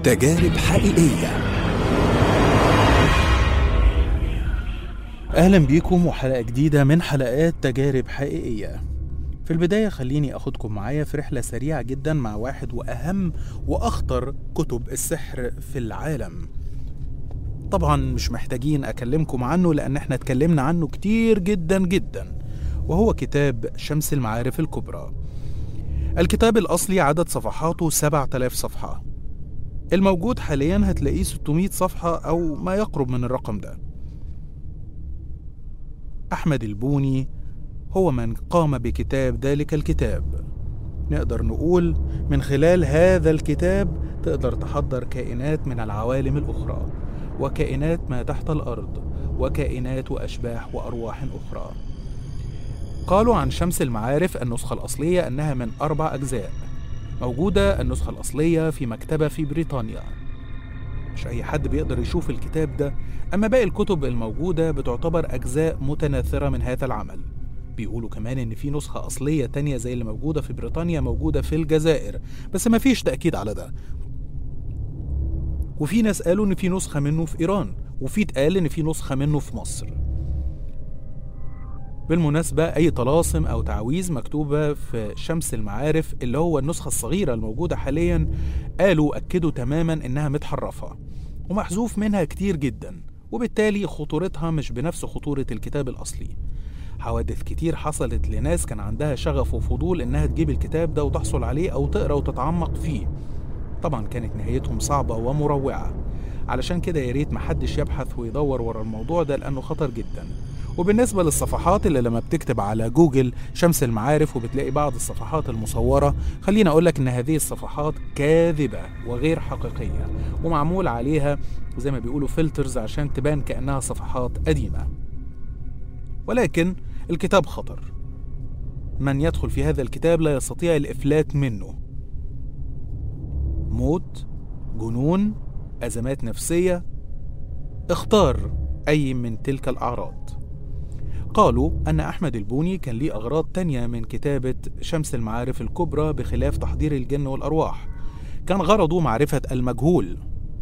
تجارب حقيقية أهلا بيكم وحلقة جديدة من حلقات تجارب حقيقية في البداية خليني أخدكم معايا في رحلة سريعة جدا مع واحد وأهم وأخطر كتب السحر في العالم طبعا مش محتاجين أكلمكم عنه لأن احنا اتكلمنا عنه كتير جدا جدا وهو كتاب شمس المعارف الكبرى الكتاب الأصلي عدد صفحاته 7000 صفحة الموجود حاليا هتلاقيه 600 صفحة أو ما يقرب من الرقم ده أحمد البوني هو من قام بكتاب ذلك الكتاب نقدر نقول من خلال هذا الكتاب تقدر تحضر كائنات من العوالم الأخرى وكائنات ما تحت الأرض وكائنات وأشباح وأرواح أخرى قالوا عن شمس المعارف النسخة الأصلية أنها من أربع أجزاء موجودة النسخة الأصلية في مكتبة في بريطانيا مش أي حد بيقدر يشوف الكتاب ده أما باقي الكتب الموجودة بتعتبر أجزاء متناثرة من هذا العمل بيقولوا كمان إن في نسخة أصلية تانية زي اللي موجودة في بريطانيا موجودة في الجزائر بس مفيش تأكيد على ده وفي ناس قالوا إن في نسخة منه في إيران وفي اتقال إن في نسخة منه في مصر بالمناسبة أي طلاسم أو تعويذ مكتوبة في شمس المعارف اللي هو النسخة الصغيرة الموجودة حاليا قالوا أكدوا تماما إنها متحرفة ومحذوف منها كتير جدا وبالتالي خطورتها مش بنفس خطورة الكتاب الأصلي حوادث كتير حصلت لناس كان عندها شغف وفضول إنها تجيب الكتاب ده وتحصل عليه أو تقرأ وتتعمق فيه طبعا كانت نهايتهم صعبة ومروعة علشان كده يا ريت محدش يبحث ويدور ورا الموضوع ده لأنه خطر جدا وبالنسبة للصفحات اللي لما بتكتب على جوجل شمس المعارف وبتلاقي بعض الصفحات المصورة خليني أقولك إن هذه الصفحات كاذبة وغير حقيقية ومعمول عليها زي ما بيقولوا فلترز عشان تبان كأنها صفحات قديمة ولكن الكتاب خطر من يدخل في هذا الكتاب لا يستطيع الإفلات منه موت جنون أزمات نفسية اختار أي من تلك الأعراض قالوا أن أحمد البوني كان ليه أغراض تانية من كتابة شمس المعارف الكبرى بخلاف تحضير الجن والأرواح كان غرضه معرفة المجهول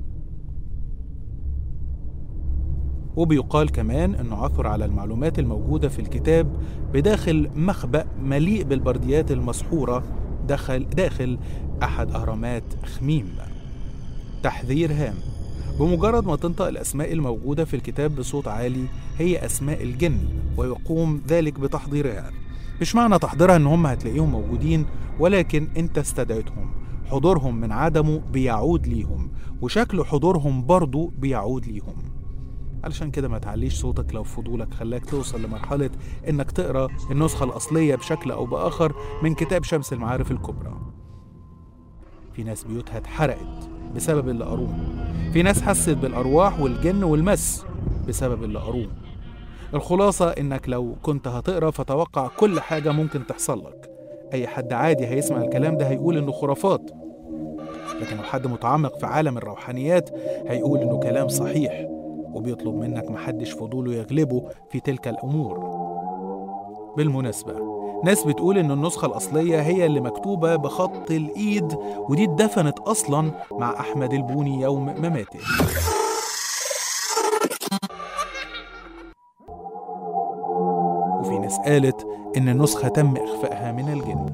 وبيقال كمان أنه عثر على المعلومات الموجودة في الكتاب بداخل مخبأ مليء بالبرديات المسحورة داخل, داخل أحد أهرامات خميم تحذير هام بمجرد ما تنطق الأسماء الموجودة في الكتاب بصوت عالي هي أسماء الجن ويقوم ذلك بتحضيرها مش معنى تحضيرها إن هم هتلاقيهم موجودين ولكن أنت استدعيتهم حضورهم من عدمه بيعود ليهم وشكل حضورهم برضو بيعود ليهم علشان كده ما تعليش صوتك لو فضولك خلاك توصل لمرحلة إنك تقرأ النسخة الأصلية بشكل أو بآخر من كتاب شمس المعارف الكبرى في ناس بيوتها اتحرقت بسبب اللي قروه في ناس حست بالأرواح والجن والمس بسبب اللي قروه الخلاصة إنك لو كنت هتقرأ فتوقع كل حاجة ممكن تحصل لك أي حد عادي هيسمع الكلام ده هيقول إنه خرافات لكن لو حد متعمق في عالم الروحانيات هيقول إنه كلام صحيح وبيطلب منك محدش فضوله يغلبه في تلك الأمور بالمناسبة ناس بتقول إن النسخة الأصلية هي اللي مكتوبة بخط الإيد ودي اتدفنت أصلا مع أحمد البوني يوم مماته وفي ناس قالت إن النسخة تم إخفائها من الجن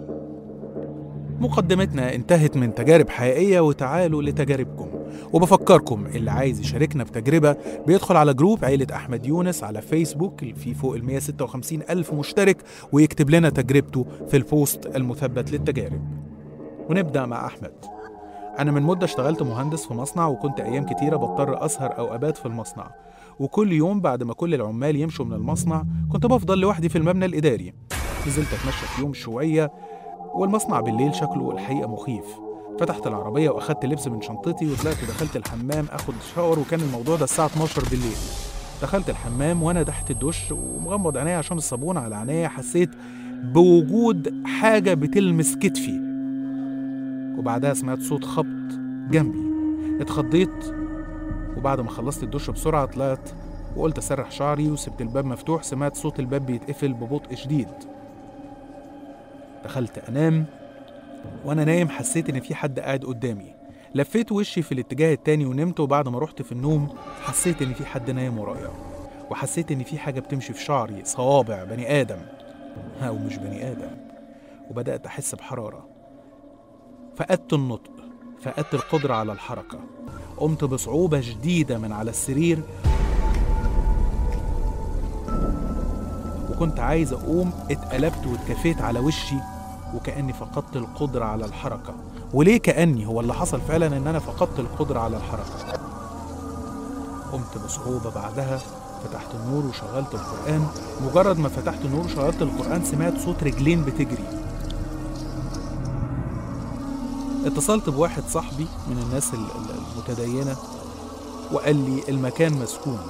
مقدمتنا انتهت من تجارب حقيقية وتعالوا لتجاربكم وبفكركم اللي عايز يشاركنا بتجربة بيدخل على جروب عيلة أحمد يونس على فيسبوك اللي فيه فوق ال 156 ألف مشترك ويكتب لنا تجربته في البوست المثبت للتجارب ونبدأ مع أحمد أنا من مدة اشتغلت مهندس في مصنع وكنت أيام كتيرة بضطر أسهر أو أبات في المصنع وكل يوم بعد ما كل العمال يمشوا من المصنع كنت بفضل لوحدي في المبنى الإداري نزلت أتمشى في يوم شوية والمصنع بالليل شكله الحقيقة مخيف فتحت العربية وأخدت لبس من شنطتي وطلعت دخلت الحمام أخد شاور وكان الموضوع ده الساعة 12 بالليل دخلت الحمام وأنا تحت الدش ومغمض عينيا عشان الصابون على عينيا حسيت بوجود حاجة بتلمس كتفي وبعدها سمعت صوت خبط جنبي اتخضيت وبعد ما خلصت الدش بسرعة طلعت وقلت أسرح شعري وسبت الباب مفتوح سمعت صوت الباب بيتقفل ببطء شديد دخلت أنام وأنا نايم حسيت إن في حد قاعد قدامي لفيت وشي في الاتجاه التاني ونمت وبعد ما رحت في النوم حسيت ان في حد نايم ورايا وحسيت ان في حاجه بتمشي في شعري صوابع بني ادم او مش بني ادم وبدات احس بحراره فقدت النطق فقدت القدره على الحركه قمت بصعوبه شديده من على السرير وكنت عايز اقوم اتقلبت واتكفيت على وشي وكاني فقدت القدره على الحركه وليه كاني هو اللي حصل فعلا ان انا فقدت القدره على الحركه قمت بصعوبه بعدها فتحت النور وشغلت القران مجرد ما فتحت النور وشغلت القران سمعت صوت رجلين بتجري اتصلت بواحد صاحبي من الناس ال- ال- المتدينه وقال لي المكان مسكون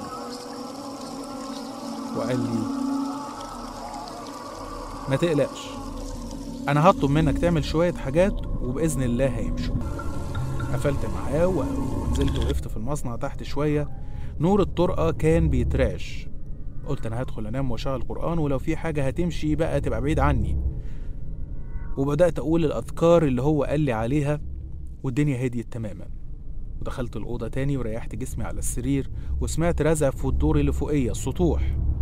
وقال لي ما تقلقش انا هطلب منك تعمل شويه حاجات وباذن الله هيمشوا قفلت معاه و- ونزلت وقفت في المصنع تحت شويه نور الطرقه كان بيتراش قلت انا هدخل انام واشغل قران ولو في حاجه هتمشي بقى تبقى بعيد عني وبدات اقول الاذكار اللي هو قال لي عليها والدنيا هديت تماما ودخلت الأوضة تاني وريحت جسمي على السرير وسمعت رزع في الدور اللي فوقية السطوح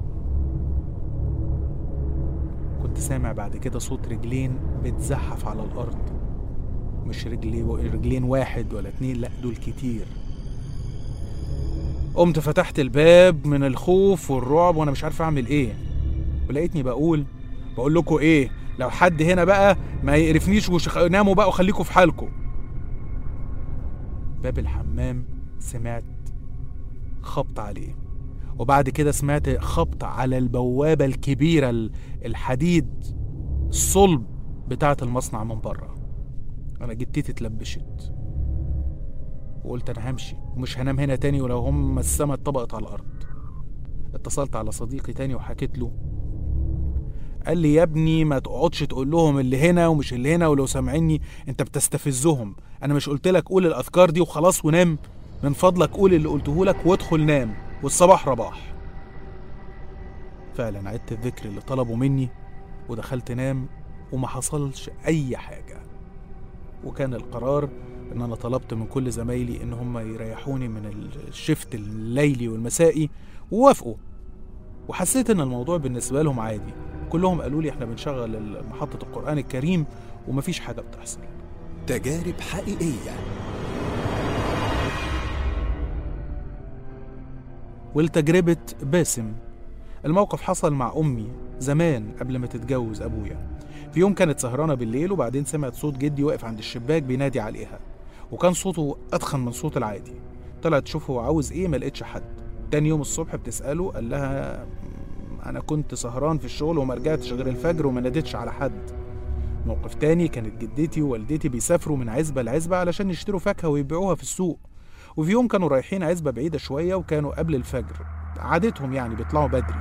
كنت سامع بعد كده صوت رجلين بتزحف على الأرض مش رجلي رجلين واحد ولا اتنين لأ دول كتير قمت فتحت الباب من الخوف والرعب وانا مش عارف اعمل ايه ولقيتني بقول بقول لكم ايه لو حد هنا بقى ما يقرفنيش وش... ناموا بقى وخليكم في حالكم باب الحمام سمعت خبط عليه وبعد كده سمعت خبط على البوابة الكبيرة ال- الحديد الصلب بتاعة المصنع من بره أنا جتتي اتلبشت وقلت أنا همشي ومش هنام هنا تاني ولو هم السما اتطبقت على الأرض اتصلت على صديقي تاني وحكيت له قال لي يا ابني ما تقعدش تقول لهم اللي هنا ومش اللي هنا ولو سامعيني انت بتستفزهم انا مش قلت لك قول الاذكار دي وخلاص ونام من فضلك قول اللي قلته لك وادخل نام والصباح رباح فعلا عدت الذكر اللي طلبوا مني ودخلت نام وما حصلش اي حاجه وكان القرار ان انا طلبت من كل زمايلي ان هم يريحوني من الشفت الليلي والمسائي ووافقوا وحسيت ان الموضوع بالنسبه لهم عادي كلهم قالوا لي احنا بنشغل محطه القران الكريم ومفيش حاجه بتحصل تجارب حقيقية ولتجربة باسم الموقف حصل مع أمي زمان قبل ما تتجوز أبويا في يوم كانت سهرانة بالليل وبعدين سمعت صوت جدي واقف عند الشباك بينادي عليها وكان صوته أتخن من صوت العادي طلعت تشوف هو عاوز إيه ما لقيتش حد تاني يوم الصبح بتسأله قال لها "م، أنا كنت سهران في الشغل وما رجعتش غير الفجر وما ناديتش على حد موقف تاني كانت جدتي ووالدتي بيسافروا من عزبة لعزبة علشان يشتروا فاكهة ويبيعوها في السوق وفي يوم كانوا رايحين عزبة بعيدة شوية وكانوا قبل الفجر عادتهم يعني بيطلعوا بدري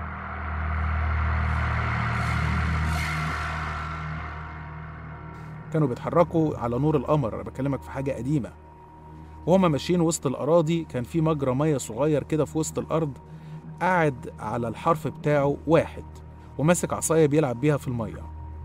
كانوا بيتحركوا على نور القمر انا بكلمك في حاجة قديمة وهما ماشيين وسط الأراضي كان في مجرى مية صغير كده في وسط الأرض قاعد على الحرف بتاعه واحد وماسك عصاية بيلعب بيها في المية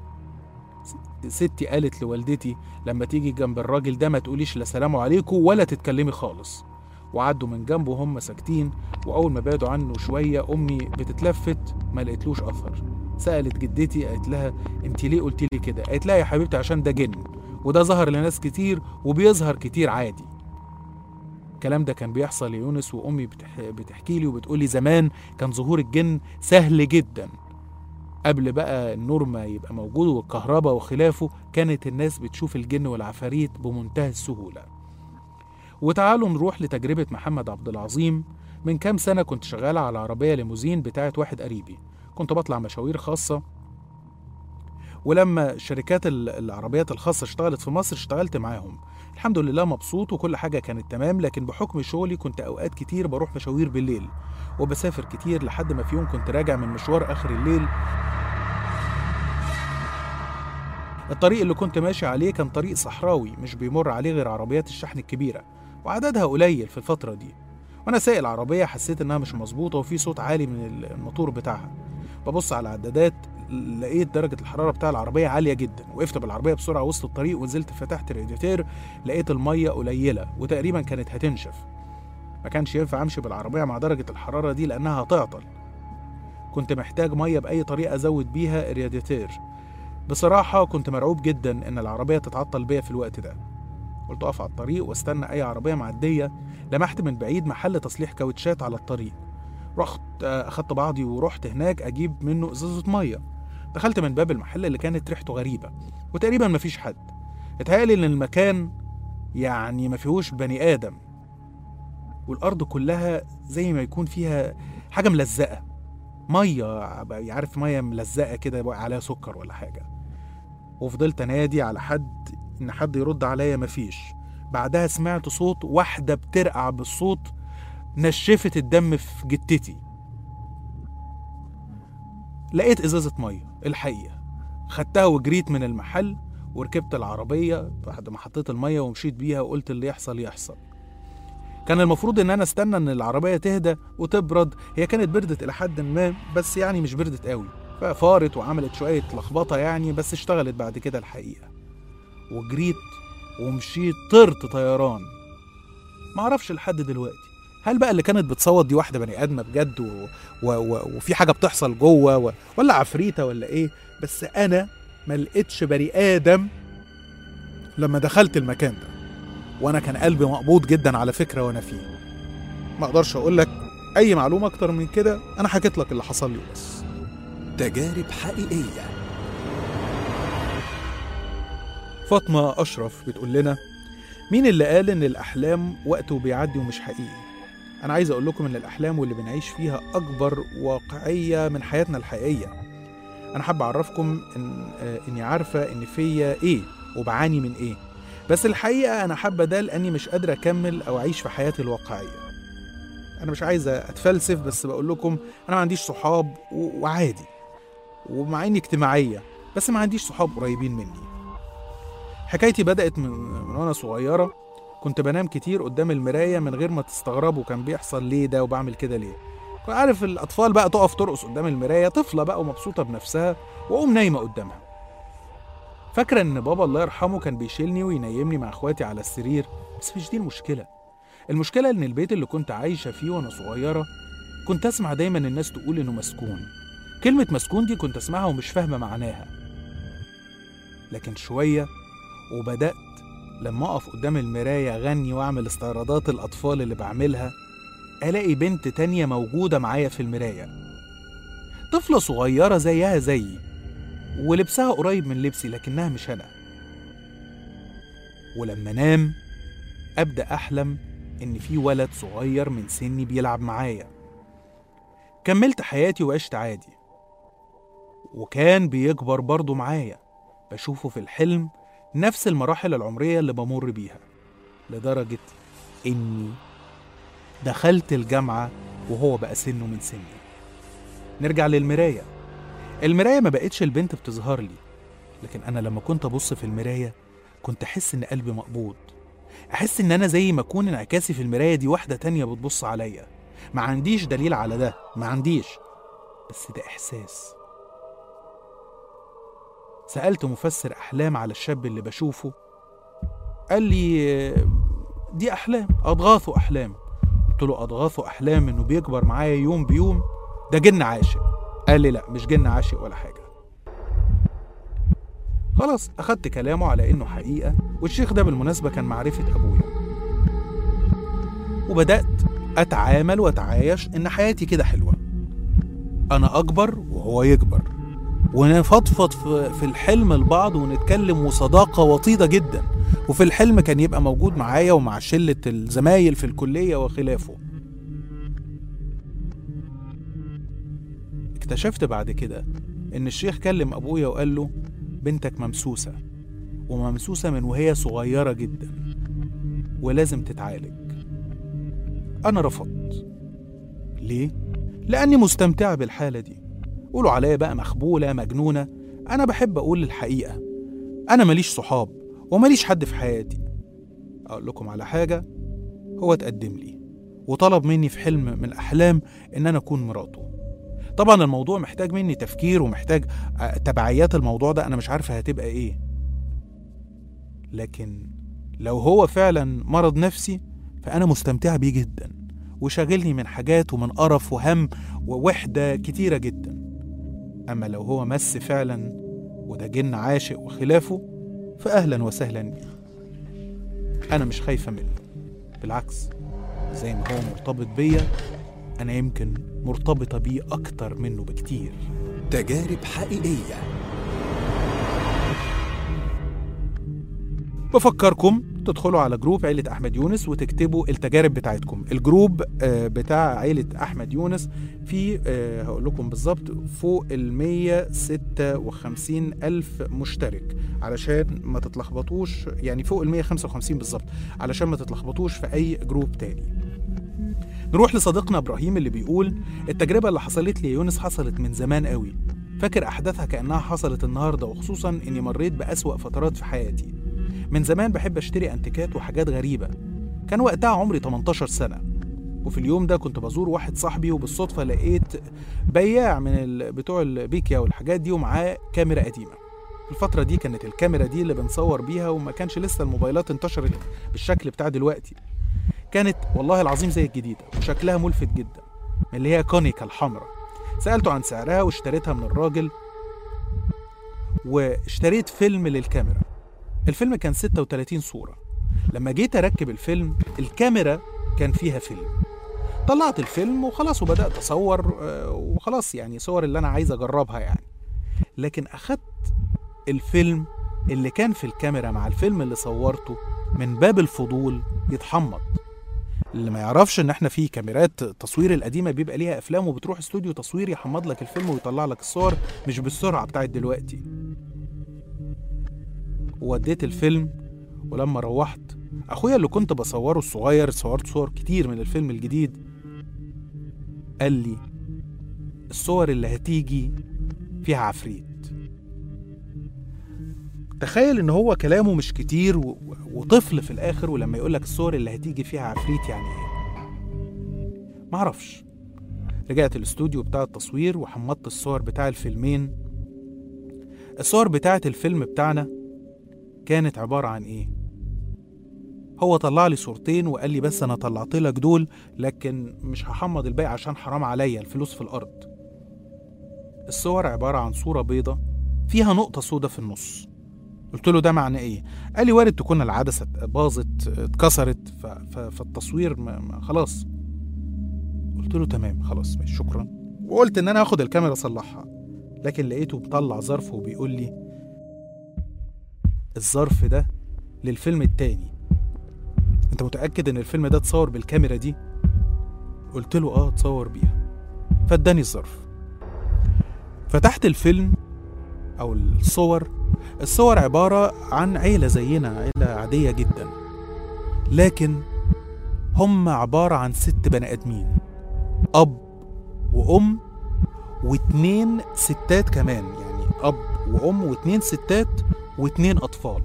ستي قالت لوالدتي لما تيجي جنب الراجل ده ما تقوليش لا سلام عليكم ولا تتكلمي خالص وعدوا من جنبه وهم ساكتين واول ما بعدوا عنه شويه امي بتتلفت ما لقيتلوش اثر سالت جدتي قالت لها انت ليه قلت لي كده قالت لها يا حبيبتي عشان ده جن وده ظهر لناس كتير وبيظهر كتير عادي الكلام ده كان بيحصل ليونس وامي بتح... بتحكي لي وبتقول لي زمان كان ظهور الجن سهل جدا قبل بقى النور ما يبقى موجود والكهرباء وخلافه كانت الناس بتشوف الجن والعفاريت بمنتهى السهولة وتعالوا نروح لتجربة محمد عبد العظيم من كام سنة كنت شغال على عربية ليموزين بتاعت واحد قريبي كنت بطلع مشاوير خاصة ولما شركات ال- العربيات الخاصة اشتغلت في مصر اشتغلت معاهم الحمد لله مبسوط وكل حاجة كانت تمام لكن بحكم شغلي كنت أوقات كتير بروح مشاوير بالليل وبسافر كتير لحد ما في يوم كنت راجع من مشوار آخر الليل الطريق اللي كنت ماشي عليه كان طريق صحراوي مش بيمر عليه غير عربيات الشحن الكبيرة وعددها قليل في الفترة دي وأنا سايق العربية حسيت إنها مش مظبوطة وفي صوت عالي من الموتور بتاعها ببص على العدادات لقيت درجة الحرارة بتاع العربية عالية جدا وقفت بالعربية بسرعة وسط الطريق ونزلت فتحت الرادياتير لقيت المية قليلة وتقريبا كانت هتنشف ما كانش ينفع امشي بالعربية مع درجة الحرارة دي لأنها هتعطل كنت محتاج مية بأي طريقة أزود بيها الرادياتير بصراحة كنت مرعوب جدا إن العربية تتعطل بيا في الوقت ده قلت أقف على الطريق واستنى أي عربية معدية لمحت من بعيد محل تصليح كاوتشات على الطريق رحت آه، أخدت بعضي ورحت هناك أجيب منه إزازة مية دخلت من باب المحل اللي كانت ريحته غريبة وتقريبا مفيش حد اتهيألي إن المكان يعني ما فيهوش بني آدم والأرض كلها زي ما يكون فيها حاجة ملزقة مية عارف مية ملزقة كده بقى عليها سكر ولا حاجة وفضلت انادي على حد ان حد يرد عليا مفيش بعدها سمعت صوت واحدة بترقع بالصوت نشفت الدم في جتتي لقيت ازازة مية الحقيقة خدتها وجريت من المحل وركبت العربية بعد ما حطيت المية ومشيت بيها وقلت اللي يحصل يحصل كان المفروض ان انا استنى ان العربية تهدى وتبرد هي كانت بردت الى حد ما بس يعني مش بردت قوي ففارت وعملت شوية لخبطة يعني بس اشتغلت بعد كده الحقيقة وجريت ومشيت طرت طيران معرفش لحد دلوقتي هل بقى اللي كانت بتصوت دي واحدة بني آدمة بجد و... و... و... وفي حاجة بتحصل جوه و... ولا عفريتة ولا إيه بس أنا ما لقيتش بني آدم لما دخلت المكان ده وأنا كان قلبي مقبوض جدا على فكرة وأنا فيه ما أقدرش أقول لك أي معلومة أكتر من كده أنا حكيت لك اللي حصل لي بس تجارب حقيقية فاطمة أشرف بتقول لنا مين اللي قال إن الأحلام وقته بيعدي ومش حقيقي؟ أنا عايز أقول لكم إن الأحلام واللي بنعيش فيها أكبر واقعية من حياتنا الحقيقية. أنا حابة أعرفكم إن آه، إني عارفة إن فيا إيه وبعاني من إيه. بس الحقيقة أنا حابة ده لأني مش قادرة أكمل أو أعيش في حياتي الواقعية. أنا مش عايزة أتفلسف بس بقول لكم أنا ما عنديش صحاب و- وعادي. ومع إني اجتماعية بس ما عنديش صحاب قريبين مني. حكايتي بدأت من, من وأنا صغيرة كنت بنام كتير قدام المراية من غير ما تستغربوا كان بيحصل ليه ده وبعمل كده ليه كنت عارف الأطفال بقى تقف ترقص قدام المراية طفلة بقى ومبسوطة بنفسها وأقوم نايمة قدامها فاكرة إن بابا الله يرحمه كان بيشيلني وينيمني مع إخواتي على السرير بس مش دي المشكلة المشكلة إن البيت اللي كنت عايشة فيه وأنا صغيرة كنت أسمع دايما الناس تقول إنه مسكون كلمة مسكون دي كنت أسمعها ومش فاهمة معناها لكن شوية وبدأت لما أقف قدام المراية أغني وأعمل استعراضات الأطفال اللي بعملها ألاقي بنت تانية موجودة معايا في المراية طفلة صغيرة زيها زيي ولبسها قريب من لبسي لكنها مش أنا ولما أنام أبدأ أحلم إن في ولد صغير من سني بيلعب معايا كملت حياتي وعشت عادي وكان بيكبر برضه معايا بشوفه في الحلم نفس المراحل العمرية اللي بمر بيها لدرجة إني دخلت الجامعة وهو بقى سنه من سني نرجع للمراية المراية ما بقتش البنت بتظهر لي لكن أنا لما كنت أبص في المراية كنت أحس إن قلبي مقبوض أحس إن أنا زي ما أكون انعكاسي في المراية دي واحدة تانية بتبص عليا ما عنديش دليل على ده ما عنديش بس ده إحساس سألت مفسر أحلام على الشاب اللي بشوفه قال لي آه، دي أحلام أضغاث أحلام قلت له أضغاث أحلام إنه بيكبر معايا يوم بيوم ده جن عاشق قال لي لا مش جن عاشق ولا حاجة خلاص أخدت كلامه على إنه حقيقة والشيخ ده بالمناسبة كان معرفة أبويا وبدأت أتعامل وأتعايش إن حياتي كده حلوة أنا أكبر وهو يكبر ونفضفض في في الحلم لبعض ونتكلم وصداقة وطيدة جدا وفي الحلم كان يبقى موجود معايا ومع شلة الزمايل في الكلية وخلافه اكتشفت بعد كده إن الشيخ كلم أبويا وقال له بنتك ممسوسة وممسوسة من وهي صغيرة جدا ولازم تتعالج أنا رفضت ليه؟ لأني مستمتعة بالحالة دي قولوا عليا بقى مخبولة مجنونة أنا بحب أقول الحقيقة أنا ماليش صحاب وماليش حد في حياتي أقول لكم على حاجة هو اتقدم لي وطلب مني في حلم من الأحلام إن أنا أكون مراته طبعا الموضوع محتاج مني تفكير ومحتاج آه، تبعيات الموضوع ده انا مش عارفه هتبقى ايه لكن لو هو فعلا مرض نفسي فانا مستمتعه بيه جدا وشاغلني من حاجات ومن قرف وهم ووحده كتيره جدا اما لو هو مس فعلا وده جن عاشق وخلافه فاهلا وسهلا بيه انا مش خايفه منه بالعكس زي ما هو مرتبط بيا انا يمكن مرتبطه بيه اكتر منه بكتير تجارب حقيقية بفكركم تدخلوا على جروب عيلة أحمد يونس وتكتبوا التجارب بتاعتكم الجروب آه، بتاع عيلة أحمد يونس في آه، هقول لكم بالظبط فوق ال 156 ألف مشترك علشان ما تتلخبطوش يعني فوق ال 155 بالظبط علشان ما تتلخبطوش في أي جروب تاني نروح لصديقنا إبراهيم اللي بيقول التجربة اللي حصلت لي يا يونس حصلت من زمان قوي فاكر أحداثها كأنها حصلت النهاردة وخصوصا إني مريت بأسوأ فترات في حياتي من زمان بحب اشتري انتيكات وحاجات غريبة كان وقتها عمري 18 سنة وفي اليوم ده كنت بزور واحد صاحبي وبالصدفة لقيت بياع من ال... بتوع البيكيا والحاجات دي ومعاه كاميرا قديمة في الفترة دي كانت الكاميرا دي اللي بنصور بيها وما كانش لسه الموبايلات انتشرت بالشكل بتاع دلوقتي كانت والله العظيم زي الجديدة وشكلها ملفت جدا من اللي هي كونيكا الحمراء سألته عن سعرها واشتريتها من الراجل واشتريت فيلم للكاميرا الفيلم كان 36 صورة لما جيت أركب الفيلم الكاميرا كان فيها فيلم طلعت الفيلم وخلاص وبدأت أصور آه، وخلاص يعني صور اللي أنا عايز أجربها يعني لكن أخدت الفيلم اللي كان في الكاميرا مع الفيلم اللي صورته من باب الفضول يتحمض اللي ما يعرفش ان احنا في كاميرات تصوير القديمه بيبقى ليها افلام وبتروح استوديو تصوير يحمض لك الفيلم ويطلع لك الصور مش بالسرعه بتاعت دلوقتي ووديت الفيلم ولما روحت اخويا اللي كنت بصوره الصغير صورت صور كتير من الفيلم الجديد قال لي الصور اللي هتيجي فيها عفريت تخيل ان هو كلامه مش كتير و... و- وطفل في الاخر ولما يقولك الصور اللي هتيجي فيها عفريت يعني ايه معرفش رجعت الاستوديو بتاع التصوير وحمضت الصور بتاع الفيلمين الصور بتاعت الفيلم بتاعنا كانت عبارة عن ايه هو طلع لي صورتين وقال لي بس انا طلعت لك دول لكن مش هحمض الباقي عشان حرام عليا الفلوس في الارض الصور عبارة عن صورة بيضة فيها نقطة سودة في النص قلت له ده معناه ايه قال لي وارد تكون العدسة باظت اتكسرت ف... ف... فالتصوير ما... ما خلاص قلت له تمام خلاص ماشي شكرا وقلت ان انا هاخد الكاميرا اصلحها لكن لقيته مطلع ظرف وبيقول لي الظرف ده للفيلم التاني انت متأكد ان الفيلم ده اتصور بالكاميرا دي قلت له اه اتصور بيها فاداني الظرف فتحت الفيلم او الصور الصور عبارة عن عيلة زينا عيلة عادية جدا لكن هم عبارة عن ست بني آدمين أب وأم واتنين ستات كمان يعني أب وأم واتنين ستات واتنين أطفال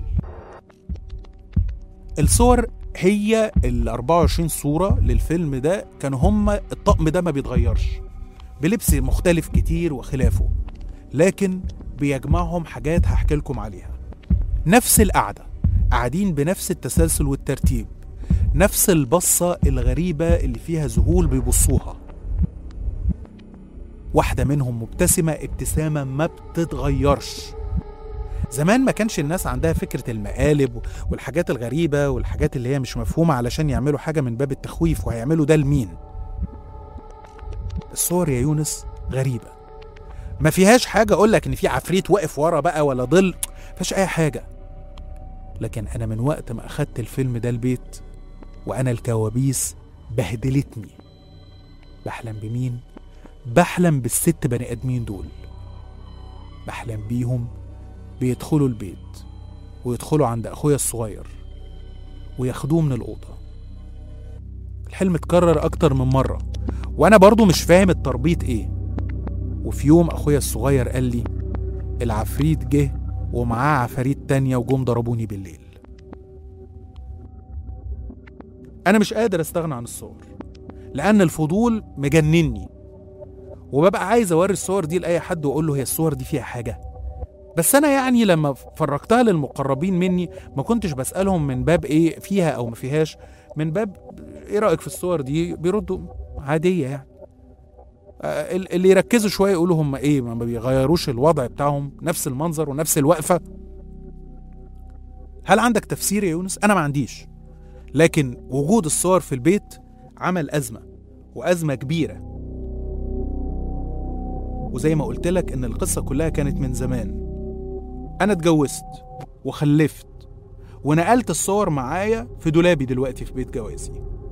الصور هي ال 24 صورة للفيلم ده كانوا هم الطقم ده ما بيتغيرش بلبس مختلف كتير وخلافه لكن بيجمعهم حاجات هحكي لكم عليها نفس القعدة قاعدين بنفس التسلسل والترتيب نفس البصة الغريبة اللي فيها ذهول بيبصوها واحدة منهم مبتسمة ابتسامة ما بتتغيرش زمان ما كانش الناس عندها فكرة المقالب والحاجات الغريبة والحاجات اللي هي مش مفهومة علشان يعملوا حاجة من باب التخويف وهيعملوا ده لمين الصور يا يونس غريبة ما فيهاش حاجة أقول لك إن في عفريت واقف ورا بقى ولا ظل فيهاش أي حاجة لكن أنا من وقت ما أخدت الفيلم ده البيت وأنا الكوابيس بهدلتني بحلم بمين؟ بحلم بالست بني آدمين دول بحلم بيهم بيدخلوا البيت ويدخلوا عند أخويا الصغير وياخدوه من الأوضة الحلم اتكرر أكتر من مرة وأنا برضو مش فاهم التربيط إيه وفي يوم أخويا الصغير قال لي العفريت جه ومعاه عفاريت تانية وجم ضربوني بالليل أنا مش قادر أستغنى عن الصور لأن الفضول مجنني وببقى عايز اوري الصور دي لاي حد واقول له هي الصور دي فيها حاجه بس انا يعني لما فرجتها للمقربين مني ما كنتش بسالهم من باب ايه فيها او ما فيهاش من باب ايه رايك في الصور دي بيردوا عاديه يعني آه، ال- اللي يركزوا شويه يقولوا هم ايه ما بيغيروش الوضع بتاعهم نفس المنظر ونفس الوقفه هل عندك تفسير يا يونس انا ما عنديش لكن وجود الصور في البيت عمل ازمه وازمه كبيره وزي ما قلت لك ان القصه كلها كانت من زمان انا اتجوزت وخلفت ونقلت الصور معايا في دولابي دلوقتي في بيت جوازي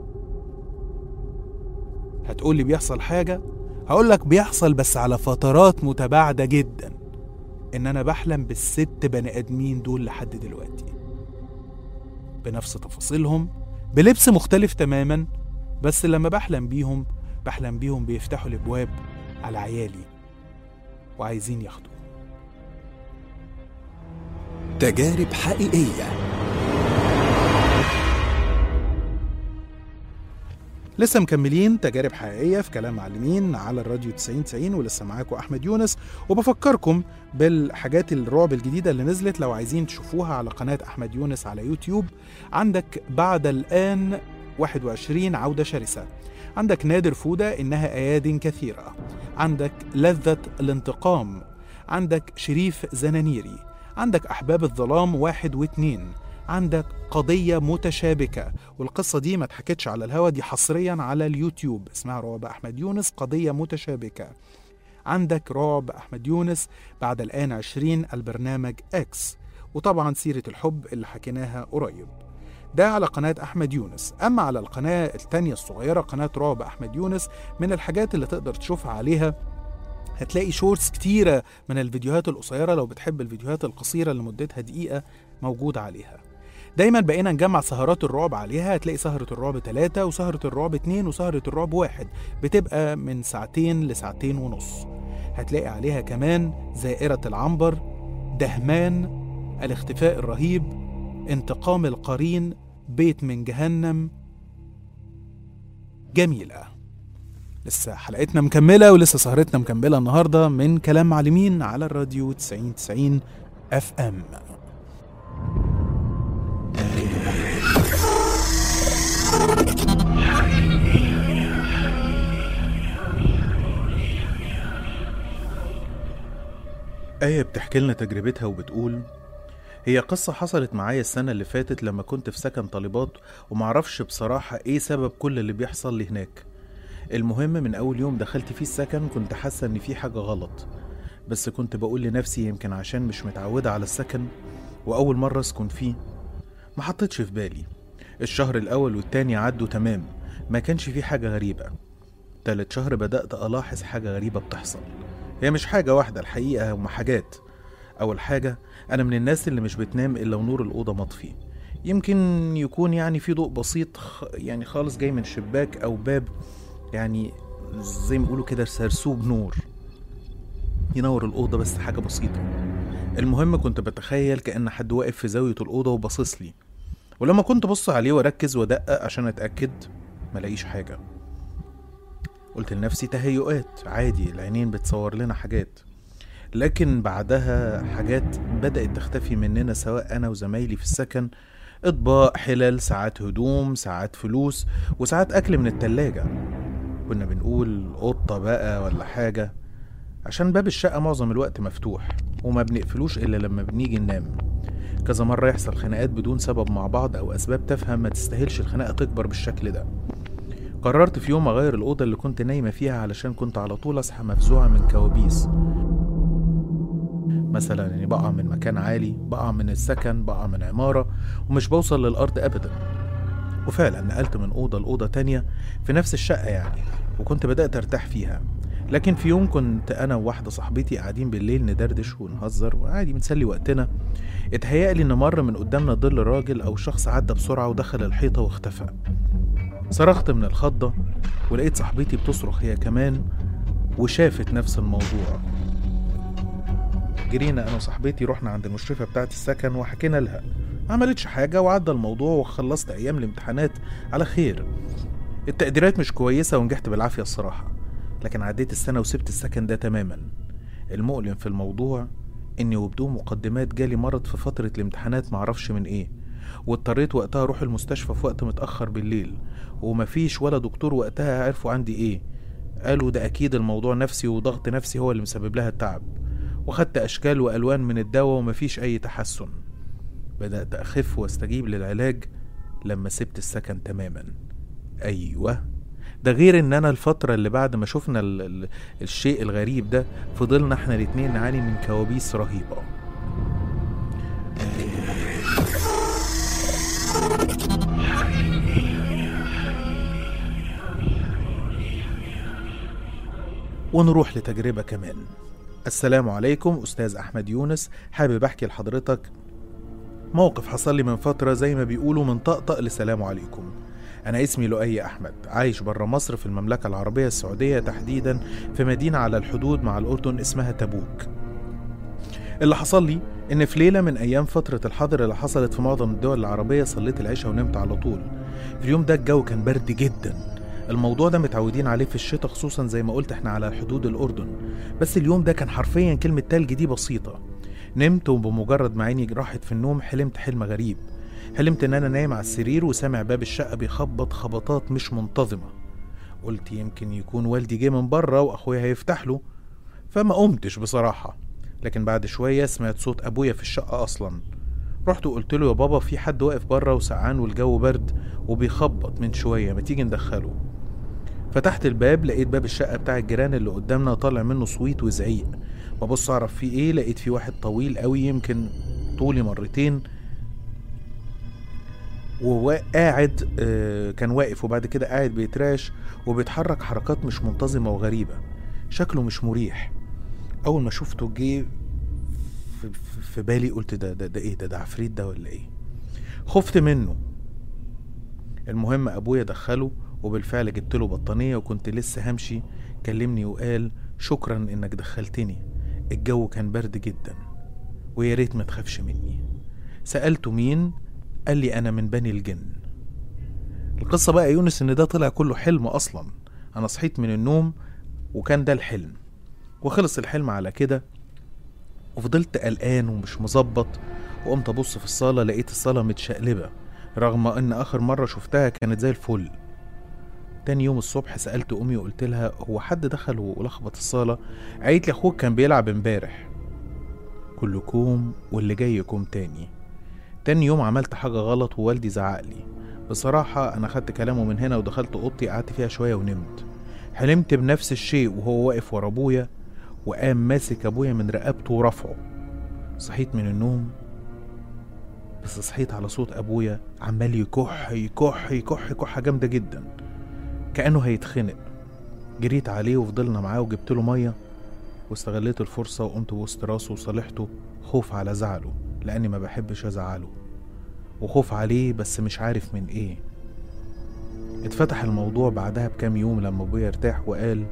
هتقولي بيحصل حاجة هقول لك بيحصل بس على فترات متباعدة جدا إن أنا بحلم بالست بني آدمين دول لحد دلوقتي بنفس تفاصيلهم بلبس مختلف تماما بس لما بحلم بيهم بحلم بيهم بيفتحوا الأبواب على عيالي وعايزين ياخدوا تجارب حقيقية لسه مكملين تجارب حقيقية في كلام معلمين على الراديو 90 90 ولسه معاكم أحمد يونس وبفكركم بالحاجات الرعب الجديدة اللي نزلت لو عايزين تشوفوها على قناة أحمد يونس على يوتيوب عندك بعد الآن 21 عودة شرسة عندك نادر فودة إنها أياد كثيرة عندك لذة الانتقام عندك شريف زنانيري عندك أحباب الظلام واحد واثنين عندك قضية متشابكة والقصة دي ما اتحكتش على الهوا دي حصريا على اليوتيوب اسمها رعب أحمد يونس قضية متشابكة عندك رعب أحمد يونس بعد الآن عشرين البرنامج إكس وطبعا سيرة الحب اللي حكيناها قريب ده على قناة أحمد يونس أما على القناة التانية الصغيرة قناة رعب أحمد يونس من الحاجات اللي تقدر تشوفها عليها هتلاقي شورتس كتيرة من الفيديوهات القصيرة لو بتحب الفيديوهات القصيرة اللي مدتها دقيقة موجود عليها دايما بقينا نجمع سهرات الرعب عليها هتلاقي سهرة الرعب 3 وسهرة الرعب 2 وسهرة الرعب 1 بتبقى من ساعتين لساعتين ونص هتلاقي عليها كمان زائرة العنبر دهمان الاختفاء الرهيب انتقام القرين بيت من جهنم جميلة لسه حلقتنا مكملة ولسه سهرتنا مكملة النهاردة من كلام معلمين على الراديو 90 90 اف ام آية بتحكي لنا تجربتها وبتقول هي قصة حصلت معايا السنة اللي فاتت لما كنت في سكن طالبات ومعرفش بصراحة ايه سبب كل اللي بيحصل لي هناك المهم من أول يوم دخلت فيه السكن كنت حاسة إن في حاجة غلط بس كنت بقول لنفسي يمكن عشان مش متعودة على السكن وأول مرة أسكن فيه ما حطيتش في بالي الشهر الأول والتاني عدوا تمام ما كانش فيه حاجة غريبة تالت شهر بدأت ألاحظ حاجة غريبة بتحصل هي مش حاجة واحدة الحقيقة هما حاجات أول حاجة أنا من الناس اللي مش بتنام إلا ونور الأوضة مطفي يمكن يكون يعني في ضوء بسيط خ- يعني خالص جاي من شباك أو باب يعني زي ما بيقولوا كده سرسوب نور ينور الأوضة بس حاجة بسيطة المهم كنت بتخيل كأن حد واقف في زاوية الأوضة وباصص لي ولما كنت بص عليه واركز وادقق عشان اتأكد ملاقيش حاجة قلت لنفسي تهيؤات عادي العينين بتصور لنا حاجات لكن بعدها حاجات بدأت تختفي مننا سواء أنا وزمايلي في السكن أطباق حلل ساعات هدوم ساعات فلوس وساعات أكل من التلاجة كنا بنقول قطة بقى ولا حاجة عشان باب الشقة معظم الوقت مفتوح وما بنقفلوش إلا لما بنيجي ننام كذا مرة يحصل خناقات بدون سبب مع بعض أو أسباب تافهة ما تستاهلش الخناقة تكبر بالشكل ده قررت في يوم أغير الأوضة اللي كنت نايمة فيها علشان كنت على طول أصحى مفزوعة من كوابيس مثلا يعني بقع من مكان عالي بقع من السكن بقع من عمارة ومش بوصل للأرض أبدا وفعلا نقلت من أوضة لأوضة تانية في نفس الشقة يعني وكنت بدأت أرتاح فيها لكن في يوم كنت أنا وواحدة صاحبتي قاعدين بالليل ندردش ونهزر وعادي بنسلي وقتنا اتهيألي إن مر من قدامنا ظل راجل أو شخص عدى بسرعة ودخل الحيطة واختفى صرخت من الخضة ولقيت صاحبتي بتصرخ هي كمان وشافت نفس الموضوع جرينا انا وصاحبتي رحنا عند المشرفه بتاعه السكن وحكينا لها ما عملتش حاجه وعدى الموضوع وخلصت ايام الامتحانات على خير التقديرات مش كويسه ونجحت بالعافيه الصراحه لكن عديت السنة وسبت السكن ده تماما المؤلم في الموضوع اني وبدون مقدمات جالي مرض في فترة الامتحانات معرفش من ايه واضطريت وقتها اروح المستشفى في وقت متأخر بالليل ومفيش ولا دكتور وقتها عرفوا عندي ايه قالوا ده اكيد الموضوع نفسي وضغط نفسي هو اللي مسبب لها التعب وخدت اشكال والوان من الدواء ومفيش اي تحسن بدأت اخف واستجيب للعلاج لما سبت السكن تماما ايوه ده غير ان انا الفترة اللي بعد ما شفنا ال ال الشيء الغريب ده فضلنا احنا الاتنين نعاني من كوابيس رهيبة ونروح لتجربة كمان السلام عليكم أستاذ أحمد يونس حابب أحكي لحضرتك موقف حصل لي من فترة زي ما بيقولوا من طقطق لسلام عليكم أنا اسمي لؤي أحمد عايش برا مصر في المملكة العربية السعودية تحديدا في مدينة على الحدود مع الأردن اسمها تبوك اللي حصل لي إن في ليلة من أيام فترة الحظر اللي حصلت في معظم الدول العربية صليت العشاء ونمت على طول في اليوم ده الجو كان برد جدا الموضوع ده متعودين عليه في الشتاء خصوصا زي ما قلت احنا على حدود الأردن بس اليوم ده كان حرفيا كلمة تلج دي بسيطة نمت وبمجرد ما عيني راحت في النوم حلمت حلم غريب حلمت ان انا نايم على السرير وسامع باب الشقة بيخبط خبطات مش منتظمة قلت يمكن يكون والدي جه من بره واخويا هيفتح له فما قمتش بصراحة لكن بعد شوية سمعت صوت ابويا في الشقة اصلا رحت وقلت له يا بابا في حد واقف بره وسقعان والجو برد وبيخبط من شوية ما تيجي ندخله فتحت الباب لقيت باب الشقة بتاع الجيران اللي قدامنا طالع منه صويت وزعيق ببص اعرف فيه ايه لقيت في واحد طويل قوي يمكن طولي مرتين وقاعد آه، كان واقف وبعد كده قاعد بيتراش وبيتحرك حركات مش منتظمة وغريبة شكله مش مريح أول ما شفته جه في, في- في بالي قلت ده ده ده ايه ده ده عفريت ده ولا ايه خفت منه المهم ابويا دخله وبالفعل جبت له بطانيه وكنت لسه همشي كلمني وقال شكرا انك دخلتني الجو كان برد جدا ويا ريت ما تخافش مني سالته مين قال لي انا من بني الجن القصه بقى يا يونس ان ده طلع كله حلم اصلا انا صحيت من النوم وكان ده الحلم وخلص الحلم على كده وفضلت قلقان ومش مظبط وقمت ابص في الصاله لقيت الصاله متشقلبه رغم ان اخر مره شفتها كانت زي الفل تاني يوم الصبح سالت امي وقلت لها هو حد دخل ولخبط الصاله قالت لي اخوك كان بيلعب امبارح كلكم واللي جايكم تاني تاني يوم عملت حاجه غلط ووالدي زعق لي بصراحه انا خدت كلامه من هنا ودخلت اوضتي قعدت فيها شويه ونمت حلمت بنفس الشيء وهو واقف ورا ابويا وقام ماسك ابويا من رقبته ورفعه صحيت من النوم بس صحيت على صوت ابويا عمال يكح يكح يكح كحه جامده جدا كانه هيتخنق جريت عليه وفضلنا معاه وجبت له ميه واستغليت الفرصه وقمت بوسط راسه وصالحته خوف على زعله لاني ما بحبش ازعله وخوف عليه بس مش عارف من ايه اتفتح الموضوع بعدها بكام يوم لما ابويا ارتاح وقال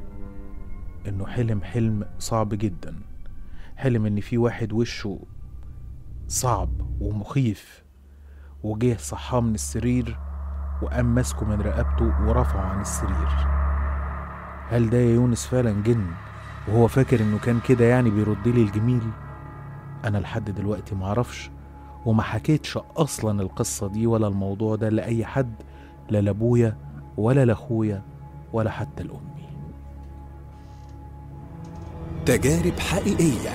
انه حلم حلم صعب جدا حلم ان في واحد وشه صعب ومخيف وجه صحاه من السرير وقام ماسكه من رقبته ورفعه عن السرير هل ده يا يونس فعلا جن وهو فاكر انه كان كده يعني بيرد لي الجميل انا لحد دلوقتي معرفش وما حكيتش اصلا القصه دي ولا الموضوع ده لاي حد لا لابويا ولا لاخويا ولا حتى لامي تجارب حقيقية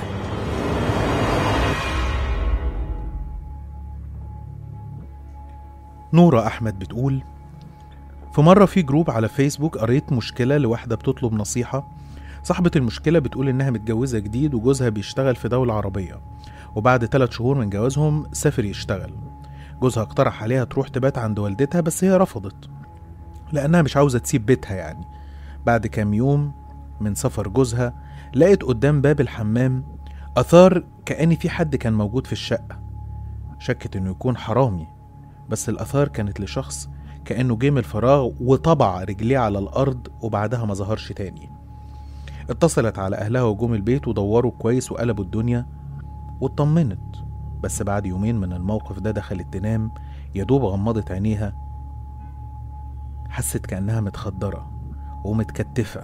نورة أحمد بتقول في مرة في جروب على فيسبوك قريت مشكلة لواحدة بتطلب نصيحة صاحبة المشكلة بتقول إنها متجوزة جديد وجوزها بيشتغل في دولة عربية وبعد ثلاث شهور من جوازهم سافر يشتغل جوزها اقترح عليها تروح تبات عند والدتها بس هي رفضت لأنها مش عاوزة تسيب بيتها يعني بعد كام يوم من سفر جوزها لقيت قدام باب الحمام أثار كأن في حد كان موجود في الشقة شكت إنه يكون حرامي بس الآثار كانت لشخص كأنه جه من الفراغ وطبع رجليه على الأرض وبعدها ما ظهرش تاني اتصلت على أهلها وجم البيت ودوروا كويس وقلبوا الدنيا واطمنت بس بعد يومين من الموقف ده دخلت تنام يدوب غمضت عينيها حست كأنها متخدرة ومتكتفة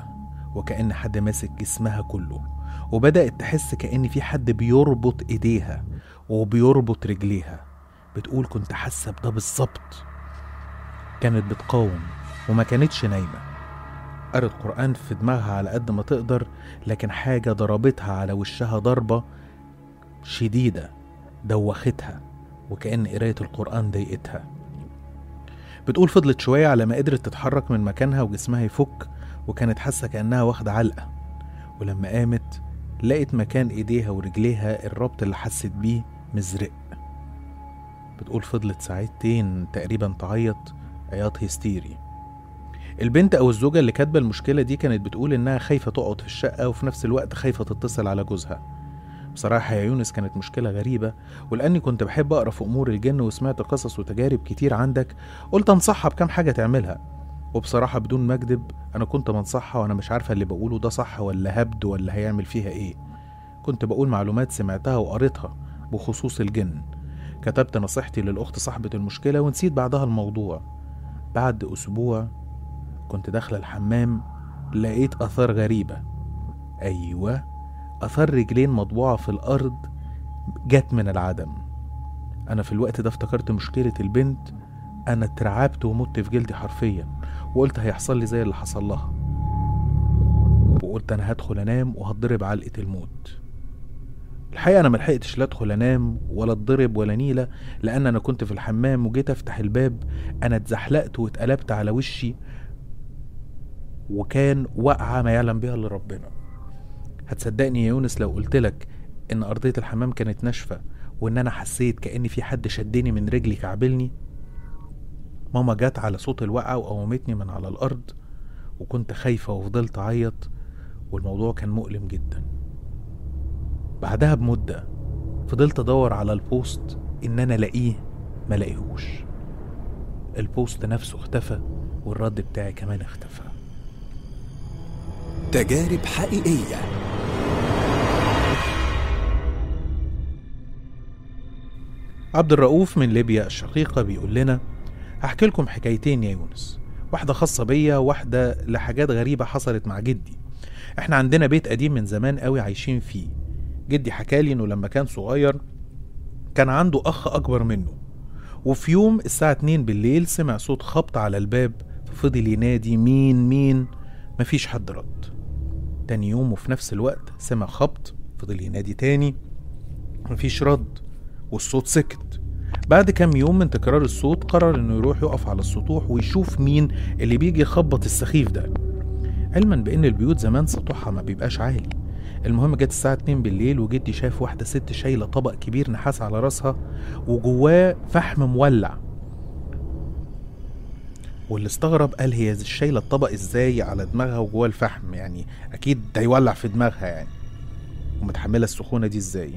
وكأن حد ماسك جسمها كله وبدأت تحس كأن في حد بيربط إيديها وبيربط رجليها بتقول كنت حاسة بده بالظبط كانت بتقاوم وما كانتش نايمة قرت قرآن في دماغها على قد ما تقدر لكن حاجة ضربتها على وشها ضربة شديدة دوختها وكأن قراية القرآن ضايقتها بتقول فضلت شوية على ما قدرت تتحرك من مكانها وجسمها يفك وكانت حاسة كأنها واخدة علقة ولما قامت لقت مكان ايديها ورجليها الربط اللي حست بيه مزرق بتقول فضلت ساعتين تقريبا تعيط عياط هستيري البنت او الزوجة اللي كاتبة المشكلة دي كانت بتقول انها خايفة تقعد في الشقة وفي نفس الوقت خايفة تتصل على جوزها بصراحة يا يونس كانت مشكلة غريبة ولأني كنت بحب أقرأ في أمور الجن وسمعت قصص وتجارب كتير عندك قلت أنصحها بكام حاجة تعملها وبصراحة بدون ما أكدب أنا كنت بنصحها وأنا مش عارفة اللي بقوله ده صح ولا هبد ولا هيعمل فيها إيه كنت بقول معلومات سمعتها وقريتها بخصوص الجن كتبت نصيحتي للأخت صاحبة المشكلة ونسيت بعدها الموضوع بعد أسبوع كنت داخلة الحمام لقيت آثار غريبة أيوة آثار رجلين مطبوعة في الأرض جت من العدم أنا في الوقت ده افتكرت مشكلة البنت أنا اترعبت ومت في جلدي حرفيا وقلت هيحصل لي زي اللي حصل لها وقلت أنا هدخل أنام وهتضرب علقة الموت الحقيقة أنا ملحقتش لا أدخل أنام ولا أتضرب ولا نيلة لأن أنا كنت في الحمام وجيت أفتح الباب أنا اتزحلقت واتقلبت على وشي وكان وقعة ما يعلم بها إلا ربنا هتصدقني يا يونس لو قلتلك إن أرضية الحمام كانت ناشفة وإن أنا حسيت كأن في حد شدني من رجلي كعبلني ماما جت على صوت الوقعة وقومتني من على الأرض وكنت خايفة وفضلت أعيط والموضوع كان مؤلم جدا بعدها بمدة فضلت أدور على البوست إن أنا ألاقيه ما لاقيهوش البوست نفسه اختفى والرد بتاعي كمان اختفى تجارب حقيقية عبد الرؤوف من ليبيا الشقيقة بيقول لنا هحكي لكم حكايتين يا يونس واحدة خاصة بيا واحدة لحاجات غريبة حصلت مع جدي احنا عندنا بيت قديم من زمان قوي عايشين فيه جدي حكالي انه لما كان صغير كان عنده اخ اكبر منه وفي يوم الساعة 2 بالليل سمع صوت خبط على الباب ففضل ينادي مين مين مفيش حد رد تاني يوم وفي نفس الوقت سمع خبط فضل ينادي تاني مفيش رد والصوت سكت بعد كام يوم من تكرار الصوت قرر انه يروح يقف على السطوح ويشوف مين اللي بيجي يخبط السخيف ده علما بان البيوت زمان سطوحها ما بيبقاش عالي المهم جت الساعة 2 بالليل وجدي شاف واحدة ست شايلة طبق كبير نحاس على راسها وجواه فحم مولع واللي استغرب قال هي شايلة الطبق ازاي على دماغها وجواه الفحم يعني اكيد ده يولع في دماغها يعني ومتحملة السخونة دي ازاي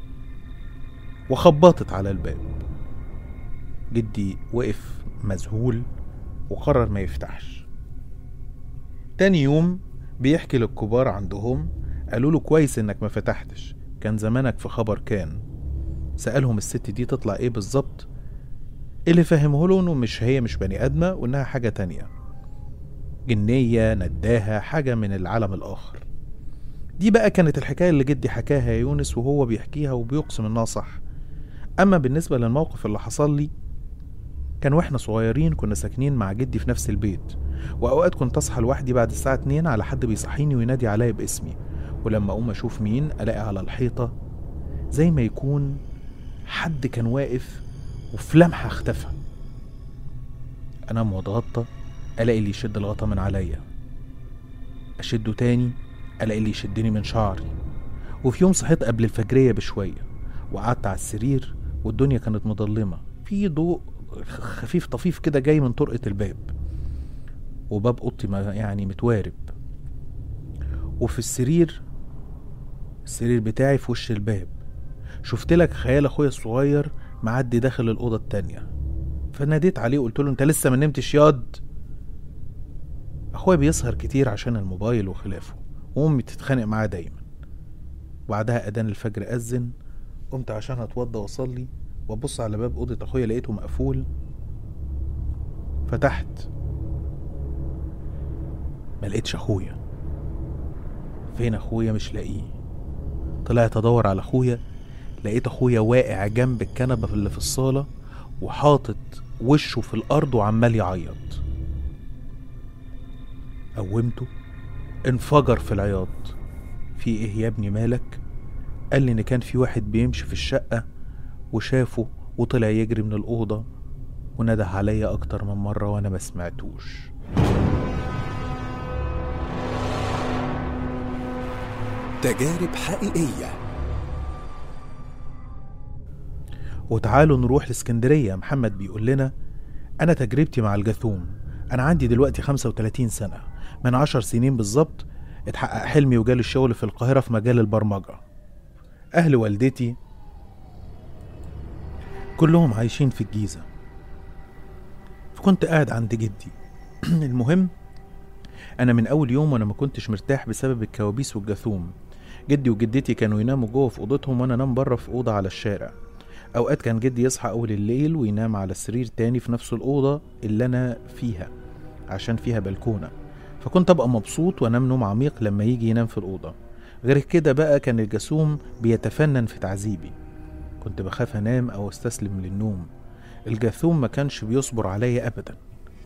وخبطت على الباب جدي وقف مذهول وقرر ما يفتحش تاني يوم بيحكي للكبار عندهم قالوا له كويس انك ما فتحتش كان زمانك في خبر كان سألهم الست دي تطلع ايه بالظبط اللي فهمه له انه مش هي مش بني ادمة وانها حاجة تانية جنية نداها حاجة من العالم الاخر دي بقى كانت الحكاية اللي جدي حكاها يا يونس وهو بيحكيها وبيقسم انها صح اما بالنسبة للموقف اللي حصل لي كان واحنا صغيرين كنا ساكنين مع جدي في نفس البيت واوقات كنت اصحى لوحدي بعد الساعة 2 على حد بيصحيني وينادي عليا باسمي ولما اقوم اشوف مين الاقي على الحيطة زي ما يكون حد كان واقف وفي لمحة اختفى انام واتغطى الاقي اللي يشد الغطا من عليا اشده تاني الاقي اللي يشدني من شعري وفي يوم صحيت قبل الفجرية بشوية وقعدت على السرير والدنيا كانت مظلمة في ضوء خفيف طفيف كده جاي من طرقة الباب وباب اوضتي ما- يعني متوارب وفي السرير السرير بتاعي في وش الباب شفت لك خيال اخويا الصغير معدي داخل الاوضه التانية فناديت عليه وقلت له انت لسه ما نمتش ياض اخويا بيسهر كتير عشان الموبايل وخلافه وامي تتخانق معاه دايما وبعدها اذان الفجر اذن قمت عشان اتوضى واصلي وابص على باب اوضه اخويا لقيته مقفول فتحت ما لقيتش اخويا فين اخويا مش لاقيه طلعت ادور على اخويا لقيت اخويا واقع جنب الكنبه اللي في الصاله وحاطط وشه في الارض وعمال يعيط قومته انفجر في العياط في ايه يا ابني مالك قال لي ان كان في واحد بيمشي في الشقه وشافه وطلع يجري من الاوضه ونده عليا اكتر من مره وانا ما سمعتوش تجارب حقيقية وتعالوا نروح لاسكندرية محمد بيقول لنا أنا تجربتي مع الجاثوم أنا عندي دلوقتي 35 سنة من عشر سنين بالظبط اتحقق حلمي وجالي الشغل في القاهرة في مجال البرمجة أهل والدتي كلهم عايشين في الجيزة فكنت قاعد عند جدي المهم أنا من أول يوم وأنا ما كنتش مرتاح بسبب الكوابيس والجاثوم جدي وجدتي كانوا يناموا جوه في اوضتهم وانا انام بره في اوضه على الشارع اوقات كان جدي يصحى اول الليل وينام على السرير تاني في نفس الاوضه اللي انا فيها عشان فيها بلكونه فكنت ابقى مبسوط وانام نوم عميق لما يجي ينام في الاوضه غير كده بقى كان الجاسوم بيتفنن في تعذيبي كنت بخاف انام او استسلم للنوم الجاثوم ما كانش بيصبر عليا ابدا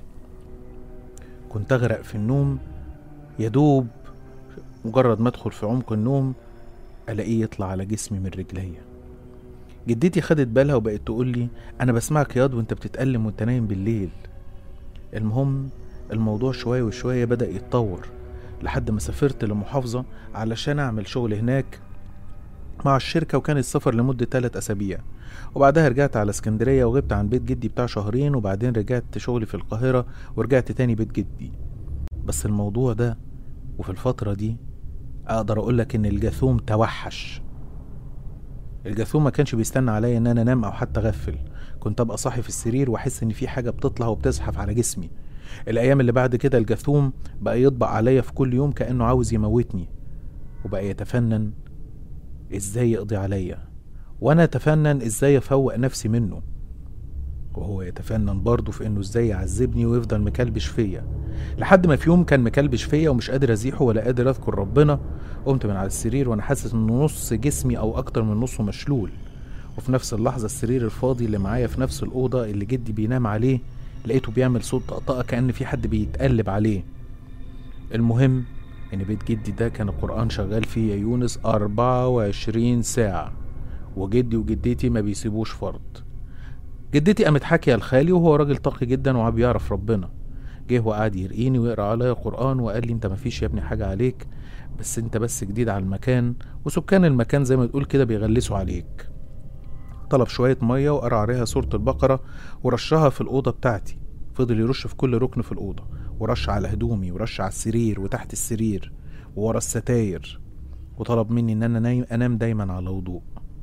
كنت اغرق في النوم يدوب مجرد ما ادخل في عمق النوم الاقيه يطلع على جسمي من رجليا جدتي خدت بالها وبقت تقول لي انا بسمعك ياض وانت بتتألم وانت نايم بالليل المهم الموضوع شوية وشوية بدأ يتطور لحد ما سافرت لمحافظة علشان أعمل شغل هناك مع الشركة وكان السفر لمدة ثلاث أسابيع وبعدها رجعت على اسكندرية وغبت عن بيت جدي بتاع شهرين وبعدين رجعت شغلي في القاهرة ورجعت تاني بيت جدي بس الموضوع ده وفي الفترة دي أقدر أقولك إن الجاثوم توحش الجاثوم ما كانش بيستنى عليا إن أنا أنام أو حتى أغفل كنت أبقى صاحي في السرير وأحس إن في حاجة بتطلع وبتزحف على جسمي الأيام اللي بعد كده الجاثوم بقى يطبق عليا في كل يوم كأنه عاوز يموتني وبقى يتفنن إزاي يقضي عليا وأنا أتفنن إزاي أفوق نفسي منه وهو يتفنن برضه في إنه إزاي يعذبني ويفضل مكلبش فيا لحد ما في يوم كان مكلبش فيا ومش قادر ازيحه ولا قادر اذكر ربنا قمت من على السرير وانا حاسس ان نص جسمي او اكتر من نصه مشلول وفي نفس اللحظة السرير الفاضي اللي معايا في نفس الأوضة اللي جدي بينام عليه لقيته بيعمل صوت طقطقة كأن في حد بيتقلب عليه المهم إن بيت جدي ده كان القرآن شغال فيه يا يونس أربعة وعشرين ساعة وجدي وجدتي ما بيسيبوش فرض جدتي قامت حاكية لخالي وهو راجل تقي جدا وبيعرف ربنا جه وقعد يرقيني ويقرا عليا قران وقال لي انت مفيش يا ابني حاجه عليك بس انت بس جديد على المكان وسكان المكان زي ما تقول كده بيغلسوا عليك طلب شوية مية وقرا عليها سورة البقرة ورشها في الأوضة بتاعتي فضل يرش في كل ركن في الأوضة ورش على هدومي ورش على السرير وتحت السرير وورا الستاير وطلب مني إن أنا نايم أنام دايما على وضوء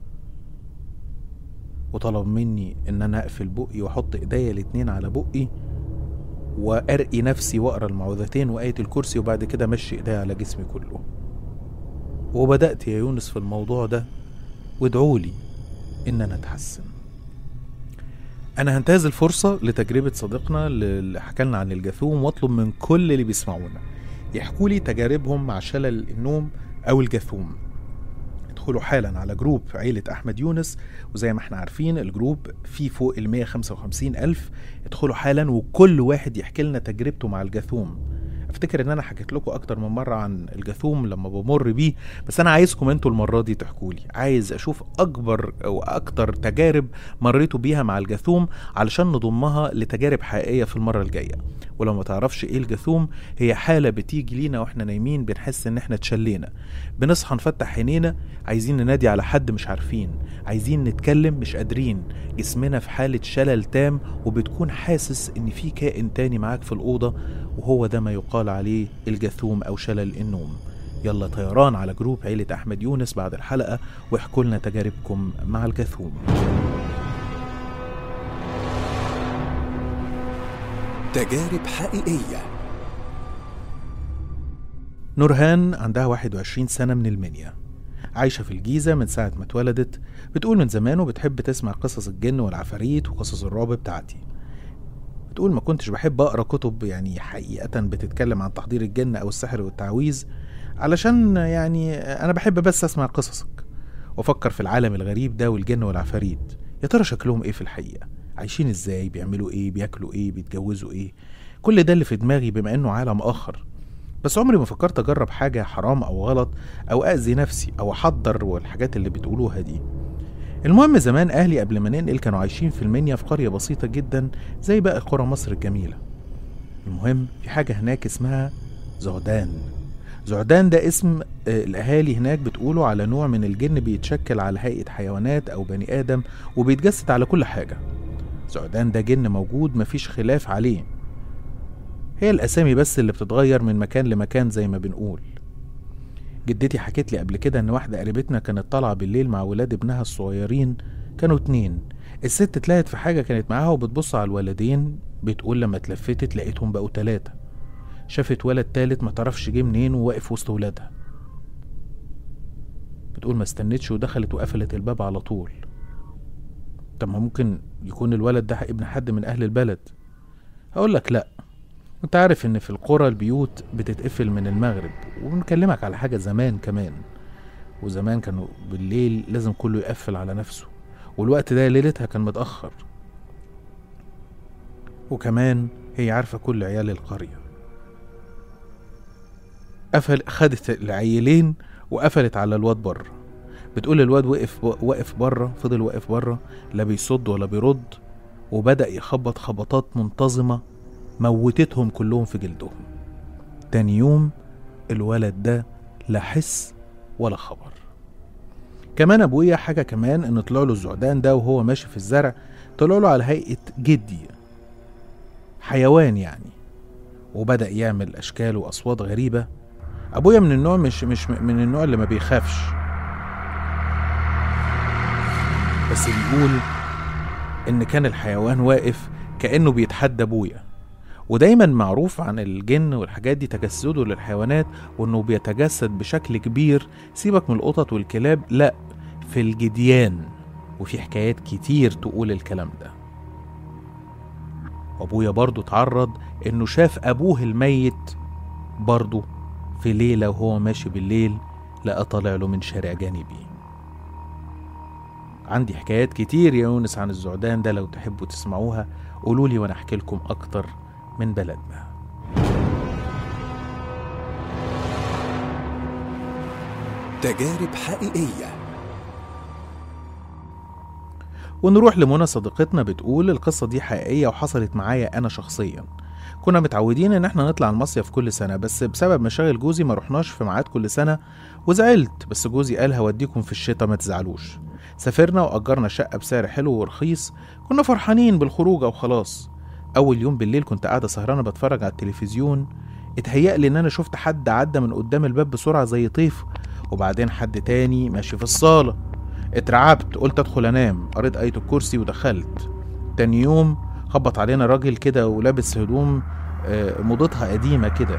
وطلب مني إن أنا أقفل بقي وأحط إيديا الاتنين على بقي وارقي نفسي واقرا المعوذتين وايه الكرسي وبعد كده امشي ايديا على جسمي كله وبدات يا يونس في الموضوع ده وادعوا لي ان انا اتحسن انا هنتهز الفرصه لتجربه صديقنا اللي حكى لنا عن الجاثوم واطلب من كل اللي بيسمعونا يحكوا لي تجاربهم مع شلل النوم او الجاثوم ادخلوا حالا على جروب عيلة أحمد يونس وزي ما احنا عارفين الجروب فيه فوق ال 155 ألف ادخلوا حالا وكل واحد يحكي لنا تجربته مع الجاثوم افتكر ان انا حكيت لكم اكتر من مره عن الجاثوم لما بمر بيه بس انا عايزكم انتوا المره دي تحكوا لي عايز اشوف اكبر او اكتر تجارب مريتوا بيها مع الجاثوم علشان نضمها لتجارب حقيقيه في المره الجايه ولو ما تعرفش ايه الجاثوم هي حاله بتيجي لينا واحنا نايمين بنحس ان احنا اتشلينا بنصحى نفتح عينينا عايزين ننادي على حد مش عارفين عايزين نتكلم مش قادرين جسمنا في حاله شلل تام وبتكون حاسس ان في كائن تاني معاك في الاوضه وهو ده ما يقال عليه الجاثوم او شلل النوم يلا طيران على جروب عيلة أحمد يونس بعد الحلقة واحكوا لنا تجاربكم مع الجاثوم تجارب حقيقية نورهان عندها 21 سنة من المنيا عايشة في الجيزة من ساعة ما اتولدت بتقول من زمان وبتحب تسمع قصص الجن والعفاريت وقصص الرعب بتاعتي بتقول ما كنتش بحب أقرأ كتب يعني حقيقة بتتكلم عن تحضير الجن أو السحر والتعويذ علشان يعني انا بحب بس اسمع قصصك وافكر في العالم الغريب ده والجن والعفاريت يا ترى شكلهم ايه في الحقيقه عايشين ازاي بيعملوا ايه بياكلوا ايه بيتجوزوا ايه كل ده اللي في دماغي بما انه عالم اخر بس عمري ما فكرت اجرب حاجه حرام او غلط او اذي نفسي او احضر والحاجات اللي بتقولوها دي المهم زمان اهلي قبل ما ننقل كانوا عايشين في المنيا في قريه بسيطه جدا زي باقي قرى مصر الجميله المهم في حاجه هناك اسمها زعدان زعدان ده اسم آه، الاهالي هناك بتقولوا على نوع من الجن بيتشكل على هيئه حيوانات او بني ادم وبيتجسد على كل حاجه زعدان ده جن موجود مفيش خلاف عليه هي الاسامي بس اللي بتتغير من مكان لمكان زي ما بنقول جدتي حكت لي قبل كده ان واحده قريبتنا كانت طالعه بالليل مع ولاد ابنها الصغيرين كانوا اتنين الست اتلهت في حاجه كانت معاها وبتبص على الولدين بتقول لما اتلفتت لقيتهم بقوا تلاته شافت ولد تالت ما تعرفش جه منين وواقف وسط ولادها بتقول ما استنتش ودخلت وقفلت الباب على طول طب ما ممكن يكون الولد ده ابن حد من اهل البلد هقول لك لا انت عارف ان في القرى البيوت بتتقفل من المغرب وبنكلمك على حاجه زمان كمان وزمان كانوا بالليل لازم كله يقفل على نفسه والوقت ده ليلتها كان متاخر وكمان هي عارفه كل عيال القريه قفل خدت العيلين وقفلت على الواد بره بتقول الواد وقف واقف بره فضل واقف بره لا بيصد ولا بيرد وبدأ يخبط خبطات منتظمة موتتهم كلهم في جلدهم تاني يوم الولد ده لا حس ولا خبر كمان ابويا حاجه كمان ان طلع له الزعدان ده وهو ماشي في الزرع طلع له على هيئه جدي حيوان يعني وبدا يعمل اشكال واصوات غريبه ابويا من النوع مش مش من النوع اللي ما بيخافش بس بيقول ان كان الحيوان واقف كانه بيتحدى ابويا ودايما معروف عن الجن والحاجات دي تجسده للحيوانات وانه بيتجسد بشكل كبير سيبك من القطط والكلاب لا في الجديان وفي حكايات كتير تقول الكلام ده وابويا برضه اتعرض انه شاف ابوه الميت برضه في ليلة وهو ماشي بالليل لقى طالع له من شارع جانبي عندي حكايات كتير يا يونس عن الزعدان ده لو تحبوا تسمعوها قولولي وانا احكي لكم اكتر من بلدنا تجارب حقيقية ونروح لمنى صديقتنا بتقول القصة دي حقيقية وحصلت معايا أنا شخصيا كنا متعودين إن احنا نطلع المصيف كل سنة بس بسبب مشاغل جوزي ما رحناش في ميعاد كل سنة وزعلت بس جوزي قال هوديكم في الشتاء ما تزعلوش سافرنا وأجرنا شقة بسعر حلو ورخيص كنا فرحانين بالخروجة وخلاص أول يوم بالليل كنت قاعدة سهرانة بتفرج على التلفزيون اتهيأ لي إن أنا شفت حد عدى من قدام الباب بسرعة زي طيف وبعدين حد تاني ماشي في الصالة اترعبت قلت ادخل انام قريت آية الكرسي ودخلت تاني يوم خبط علينا راجل كده ولابس هدوم آه، موضتها قديمة كده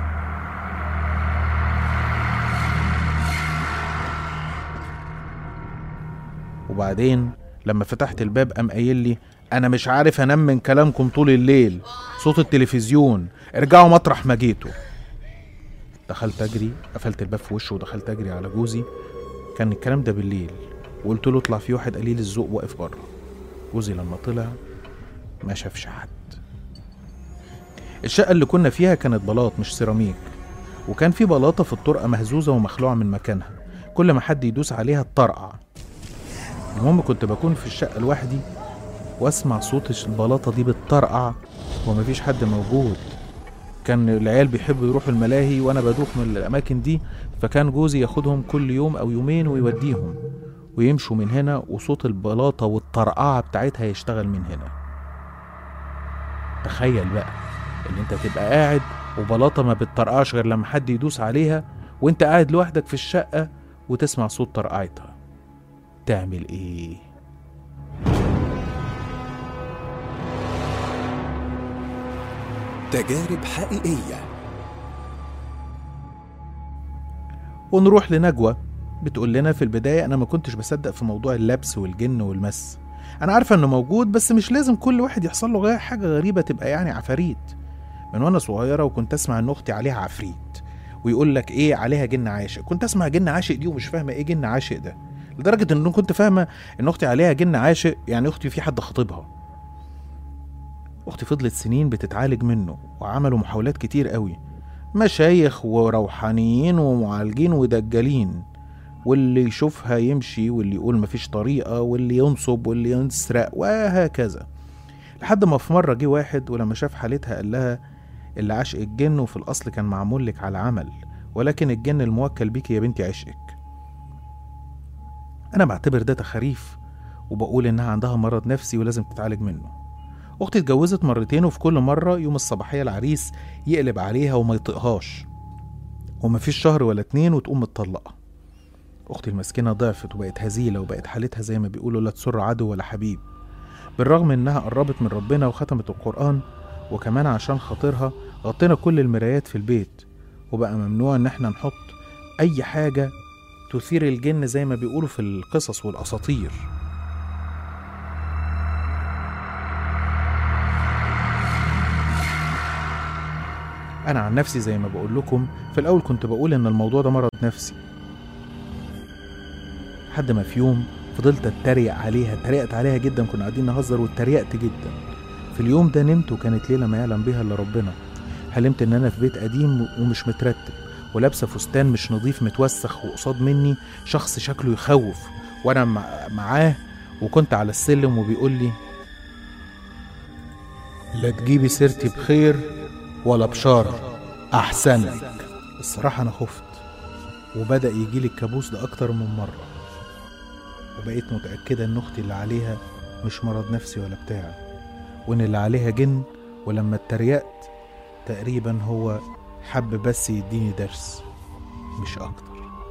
وبعدين لما فتحت الباب قام قايل لي انا مش عارف انام من كلامكم طول الليل صوت التلفزيون ارجعوا مطرح ما جيتوا دخلت اجري قفلت الباب في وشه ودخلت اجري على جوزي كان الكلام ده بالليل وقلت له اطلع في واحد قليل الذوق واقف بره جوزي لما طلع ما شافش حد الشقة اللي كنا فيها كانت بلاط مش سيراميك وكان في بلاطة في الطرقة مهزوزة ومخلوعة من مكانها كل ما حد يدوس عليها تطرقع المهم كنت بكون في الشقة لوحدي واسمع صوت البلاطة دي بتطرقع ومفيش حد موجود كان العيال بيحبوا يروحوا الملاهي وانا بدوخ من الاماكن دي فكان جوزي ياخدهم كل يوم او يومين ويوديهم ويمشوا من هنا وصوت البلاطة والطرقعة بتاعتها يشتغل من هنا تخيل بقى ان انت تبقى قاعد وبلاطة ما بتطرقعش غير لما حد يدوس عليها وانت قاعد لوحدك في الشقة وتسمع صوت طرقعتها تعمل ايه تجارب حقيقية ونروح لنجوى بتقول لنا في البداية أنا ما كنتش بصدق في موضوع اللبس والجن والمس أنا عارفة إنه موجود بس مش لازم كل واحد يحصل له غير حاجة غريبة تبقى يعني عفاريت من وأنا صغيرة وكنت أسمع إن أختي عليها عفريت ويقول لك ايه عليها جن عاشق كنت اسمع جن عاشق دي ومش فاهمه ايه جن عاشق ده لدرجه ان كنت فاهمه ان اختي عليها جن عاشق يعني اختي في حد خاطبها اختي فضلت سنين بتتعالج منه وعملوا محاولات كتير قوي مشايخ وروحانيين ومعالجين ودجالين واللي يشوفها يمشي واللي يقول مفيش طريقة واللي ينصب واللي يسرق وهكذا لحد ما في مرة جه واحد ولما شاف حالتها قال لها اللي عشق الجن وفي الأصل كان معمول لك على عمل ولكن الجن الموكل بيكي يا بنتي عشقك أنا بعتبر ده تخاريف وبقول إنها عندها مرض نفسي ولازم تتعالج منه أختي اتجوزت مرتين وفي كل مرة يوم الصباحية العريس يقلب عليها وما يطيقهاش ومفيش شهر ولا اتنين وتقوم متطلقة أختي المسكينة ضعفت وبقت هزيلة وبقت حالتها زي ما بيقولوا لا تسر عدو ولا حبيب بالرغم إنها قربت من ربنا وختمت القرآن وكمان عشان خاطرها غطينا كل المرايات في البيت وبقى ممنوع إن احنا نحط أي حاجة تثير الجن زي ما بيقولوا في القصص والأساطير أنا عن نفسي زي ما بقول لكم في الأول كنت بقول إن الموضوع ده مرض نفسي لحد ما في يوم فضلت اتريق عليها اتريقت عليها جدا كنا قاعدين نهزر واتريقت جدا في اليوم ده نمت وكانت ليلة ما يعلم بها إلا ربنا حلمت إن أنا في بيت قديم ومش مترتب ولابسة فستان مش نظيف متوسخ وقصاد مني شخص شكله يخوف وأنا مع- معاه وكنت على السلم وبيقول لي لا تجيبي سيرتي بخير ولا بشارة أحسن لك الصراحة أنا خفت وبدأ يجيلي الكابوس ده أكتر من مرة وبقيت متأكدة إن أختي اللي عليها مش مرض نفسي ولا بتاع وإن اللي عليها جن ولما اتريقت تقريبا هو حب بس يديني درس مش أكتر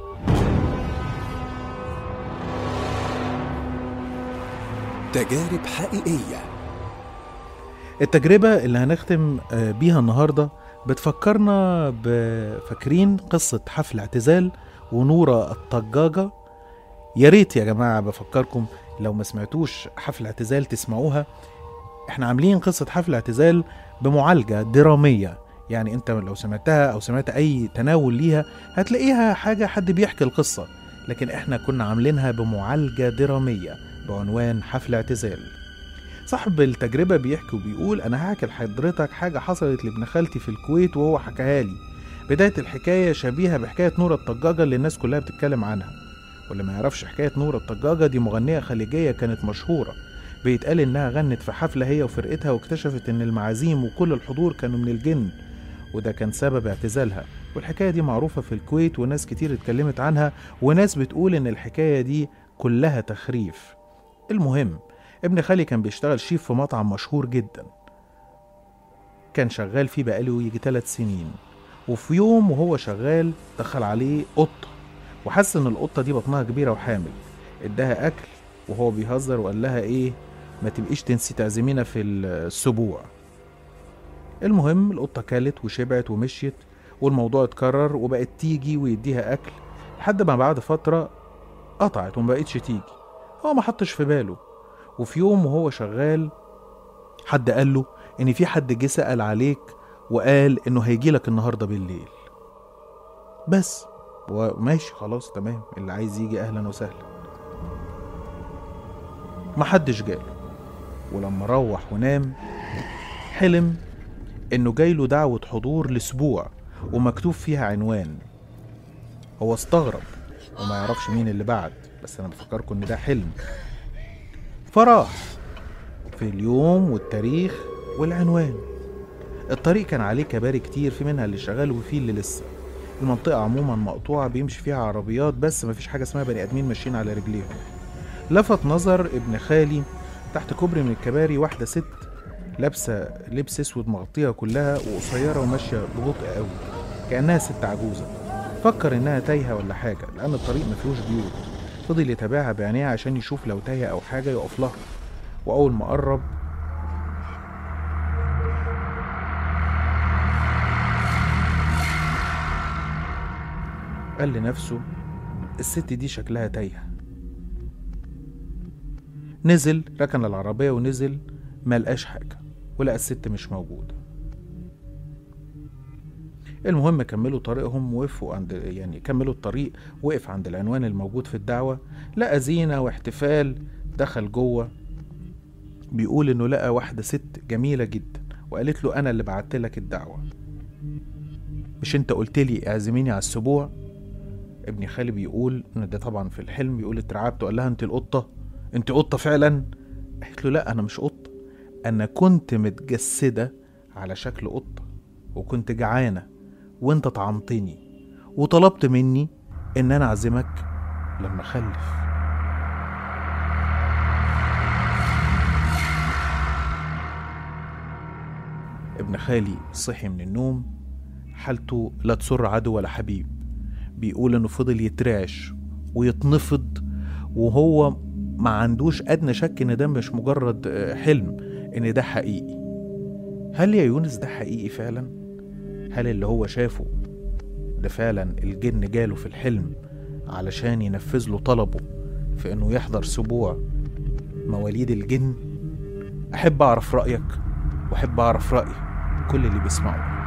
تجارب حقيقية التجربة اللي هنختم آه، بيها النهاردة بتفكرنا بفاكرين قصة حفل اعتزال ونورة الطجاجة يا ريت يا جماعة بفكركم لو ما سمعتوش حفل اعتزال تسمعوها احنا عاملين قصة حفل اعتزال بمعالجة درامية يعني انت لو سمعتها او سمعت اي تناول ليها هتلاقيها حاجة حد بيحكي القصة لكن احنا كنا عاملينها بمعالجة درامية بعنوان حفل اعتزال صاحب التجربة بيحكي وبيقول أنا هحكي لحضرتك حاجة حصلت لابن خالتي في الكويت وهو حكاها لي بداية الحكاية شبيهة بحكاية نورة الطجاجة اللي الناس كلها بتتكلم عنها واللي ما يعرفش حكاية نورة الطجاجة دي مغنية خليجية كانت مشهورة بيتقال إنها غنت في حفلة هي وفرقتها واكتشفت إن المعازيم وكل الحضور كانوا من الجن وده كان سبب اعتزالها والحكاية دي معروفة في الكويت وناس كتير اتكلمت عنها وناس بتقول إن الحكاية دي كلها تخريف المهم ابن خالي كان بيشتغل شيف في مطعم مشهور جدا كان شغال فيه بقاله يجي ثلاث سنين وفي يوم وهو شغال دخل عليه قطة وحس ان القطة دي بطنها كبيرة وحامل اداها اكل وهو بيهزر وقال لها ايه ما تبقيش تنسي تعزمينا في السبوع المهم القطة كلت وشبعت ومشيت والموضوع اتكرر وبقت تيجي ويديها اكل لحد ما بعد فترة قطعت وما بقتش تيجي هو ما حطش في باله وفي يوم وهو شغال حد قال له ان في حد جه سأل عليك وقال انه هيجي لك النهارده بالليل بس وماشي خلاص تمام اللي عايز يجي اهلا وسهلا محدش جاله ولما روح ونام حلم انه جايله دعوة حضور لاسبوع ومكتوب فيها عنوان هو استغرب وما يعرفش مين اللي بعد بس انا بفكركم ان ده حلم فراح في اليوم والتاريخ والعنوان الطريق كان عليه كباري كتير في منها اللي شغال وفي اللي لسه المنطقة عموما مقطوعة بيمشي فيها عربيات بس مفيش حاجة اسمها بني آدمين ماشيين على رجليهم لفت نظر ابن خالي تحت كوبري من الكباري واحدة ست لابسة لبس اسود مغطيها كلها وقصيرة وماشية ببطء قوي كأنها ست عجوزة فكر انها تايهة ولا حاجة لأن الطريق مفيهوش بيوت فضل يتابعها بعينيه عشان يشوف لو تايهة أو حاجة يقف لها وأول ما قرب قال لنفسه الست دي شكلها تايهة نزل ركن العربية ونزل ملقاش حاجة ولقى الست مش موجودة المهم كملوا طريقهم وقفوا عند يعني كملوا الطريق وقف عند العنوان الموجود في الدعوة لقى زينة واحتفال دخل جوه بيقول انه لقى واحدة ست جميلة جدا وقالت له انا اللي بعت لك الدعوة مش انت قلت لي اعزميني على السبوع ابن خالي بيقول ان ده طبعا في الحلم بيقول اترعبت وقال لها انت القطة انت قطة فعلا قالت له لا انا مش قطة انا كنت متجسدة على شكل قطة وكنت جعانة وانت طعمتني وطلبت مني ان انا اعزمك لما اخلف ابن خالي صحي من النوم حالته لا تسر عدو ولا حبيب بيقول انه فضل يترعش ويتنفض وهو ما عندوش ادنى شك ان ده مش مجرد آه، حلم ان ده حقيقي هل يا يونس ده حقيقي فعلا هل اللي هو شافه ده فعلا الجن جاله في الحلم علشان ينفذ له طلبه في انه يحضر سبوع مواليد الجن احب اعرف رايك واحب اعرف راي كل اللي بيسمعوا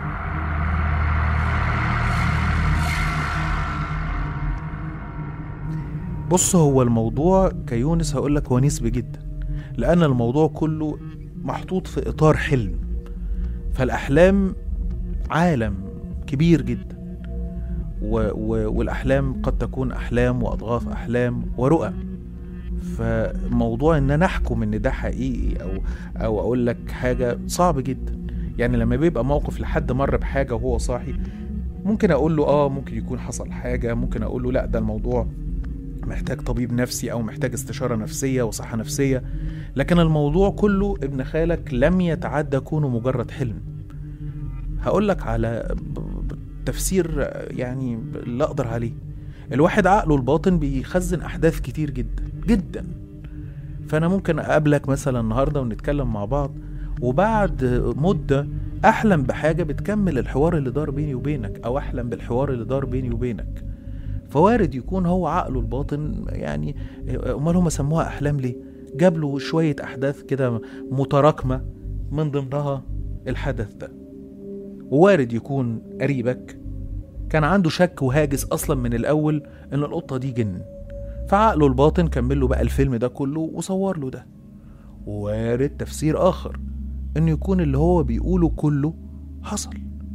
بص هو الموضوع كيونس هقولك هو نسبي جدا لأن الموضوع كله محطوط في إطار حلم فالأحلام عالم كبير جدا و و والأحلام قد تكون أحلام وأضغاث أحلام ورؤى فموضوع ان انا احكم ان ده حقيقي او او اقول لك حاجه صعب جدا يعني لما بيبقى موقف لحد مر بحاجه وهو صاحي ممكن اقول له اه ممكن يكون حصل حاجه ممكن اقول له لا ده الموضوع محتاج طبيب نفسي او محتاج استشاره نفسيه وصحه نفسيه لكن الموضوع كله ابن خالك لم يتعدى كونه مجرد حلم هقول لك على ب- ب- تفسير يعني لا اقدر عليه الواحد عقله الباطن بيخزن احداث كتير جدا جدا فانا ممكن اقابلك مثلا النهارده ونتكلم مع بعض وبعد مده احلم بحاجه بتكمل الحوار اللي دار بيني وبينك او احلم بالحوار اللي دار بيني وبينك فوارد يكون هو عقله الباطن يعني امال هم سموها احلام ليه جاب له شويه احداث كده متراكمه من ضمنها الحدث ده ووارد يكون قريبك كان عنده شك وهاجس اصلا من الاول ان القطه دي جن فعقله الباطن كمل له بقى الفيلم ده كله وصور له ده وارد تفسير اخر انه يكون اللي هو بيقوله كله حصل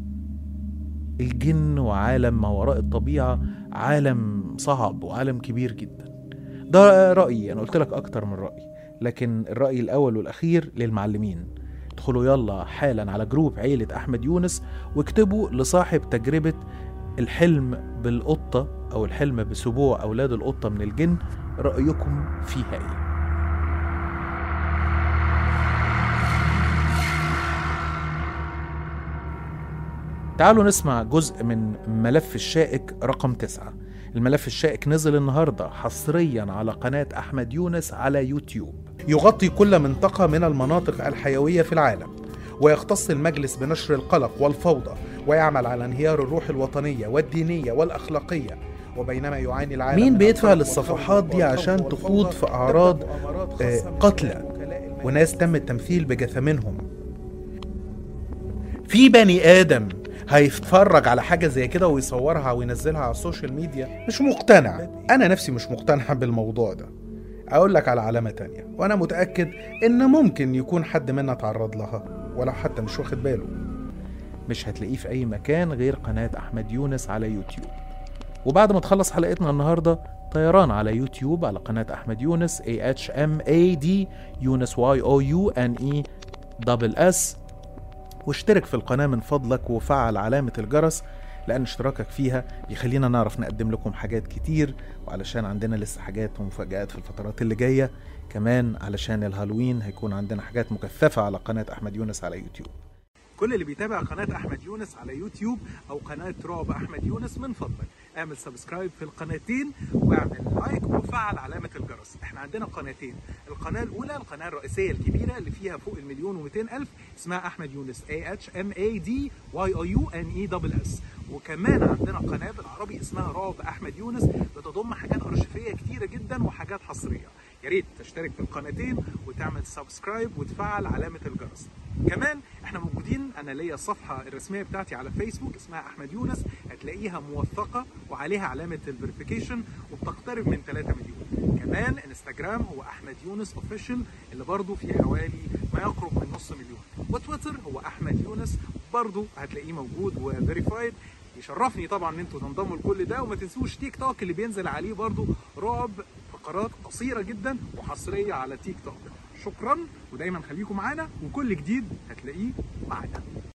الجن وعالم ما وراء الطبيعة عالم صعب وعالم كبير جدا ده رأيي أنا قلت لك أكتر من رأي لكن الرأي الأول والأخير للمعلمين ادخلوا يلا حالا على جروب عيلة أحمد يونس واكتبوا لصاحب تجربة الحلم بالقطة أو الحلم بسبوع أولاد القطة من الجن رأيكم فيها إيه تعالوا نسمع جزء من ملف الشائك رقم تسعة الملف الشائك نزل النهاردة حصريا على قناة أحمد يونس على يوتيوب يغطي كل منطقة من المناطق الحيوية في العالم ويختص المجلس بنشر القلق والفوضى ويعمل على انهيار الروح الوطنية والدينية والأخلاقية وبينما يعاني العالم مين من بيدفع القلق للصفحات دي والخوف عشان والفوضى تخوض في أعراض تبدأ أمراض آه، خاصة قتلى بوكلاء الملاك. وناس تم التمثيل بجثمينهم في بني آدم هيتفرج على حاجة زي كده ويصورها وينزلها على السوشيال ميديا مش مقتنع أنا نفسي مش مقتنع بالموضوع ده أقول لك على علامة تانية وأنا متأكد إن ممكن يكون حد منا تعرض لها ولو حتى مش واخد باله مش هتلاقيه في أي مكان غير قناة أحمد يونس على يوتيوب وبعد ما تخلص حلقتنا النهاردة طيران على يوتيوب على قناة أحمد يونس A H M A D يونس Y O U N E دبل S واشترك في القناة من فضلك وفعل علامة الجرس لأن اشتراكك فيها بيخلينا نعرف نقدم لكم حاجات كتير وعلشان عندنا لسه حاجات ومفاجآت في الفترات اللي جاية كمان علشان الهالوين هيكون عندنا حاجات مكثفة على قناة أحمد يونس على يوتيوب كل اللي بيتابع قناة أحمد يونس على يوتيوب أو قناة رعب أحمد يونس من فضلك اعمل سبسكرايب في القناتين واعمل لايك وفعل علامة الجرس احنا عندنا قناتين القناة الأولى القناة الرئيسية الكبيرة اللي فيها فوق المليون ومئتين ألف اسمها أحمد يونس A H M A D Y O U N E S S وكمان عندنا قناة بالعربي اسمها رعب أحمد يونس بتضم حاجات أرشيفية كتيرة جدا وحاجات حصرية يا ريت تشترك في القناتين وتعمل سبسكرايب وتفعل علامة الجرس كمان احنا موجودين انا ليا الصفحه الرسميه بتاعتي على فيسبوك اسمها احمد يونس هتلاقيها موثقه وعليها علامه الفيريفيكيشن وبتقترب من 3 مليون كمان انستجرام هو احمد يونس اوفيشال اللي برضه فيه حوالي ما يقرب من نص مليون وتويتر هو احمد يونس برضه هتلاقيه موجود وفيريفايد يشرفني طبعا ان انتوا تنضموا لكل ده وما تنسوش تيك توك اللي بينزل عليه برضه رعب فقرات قصيره جدا وحصريه على تيك توك شكرا ودايما خليكم معانا وكل جديد هتلاقيه معانا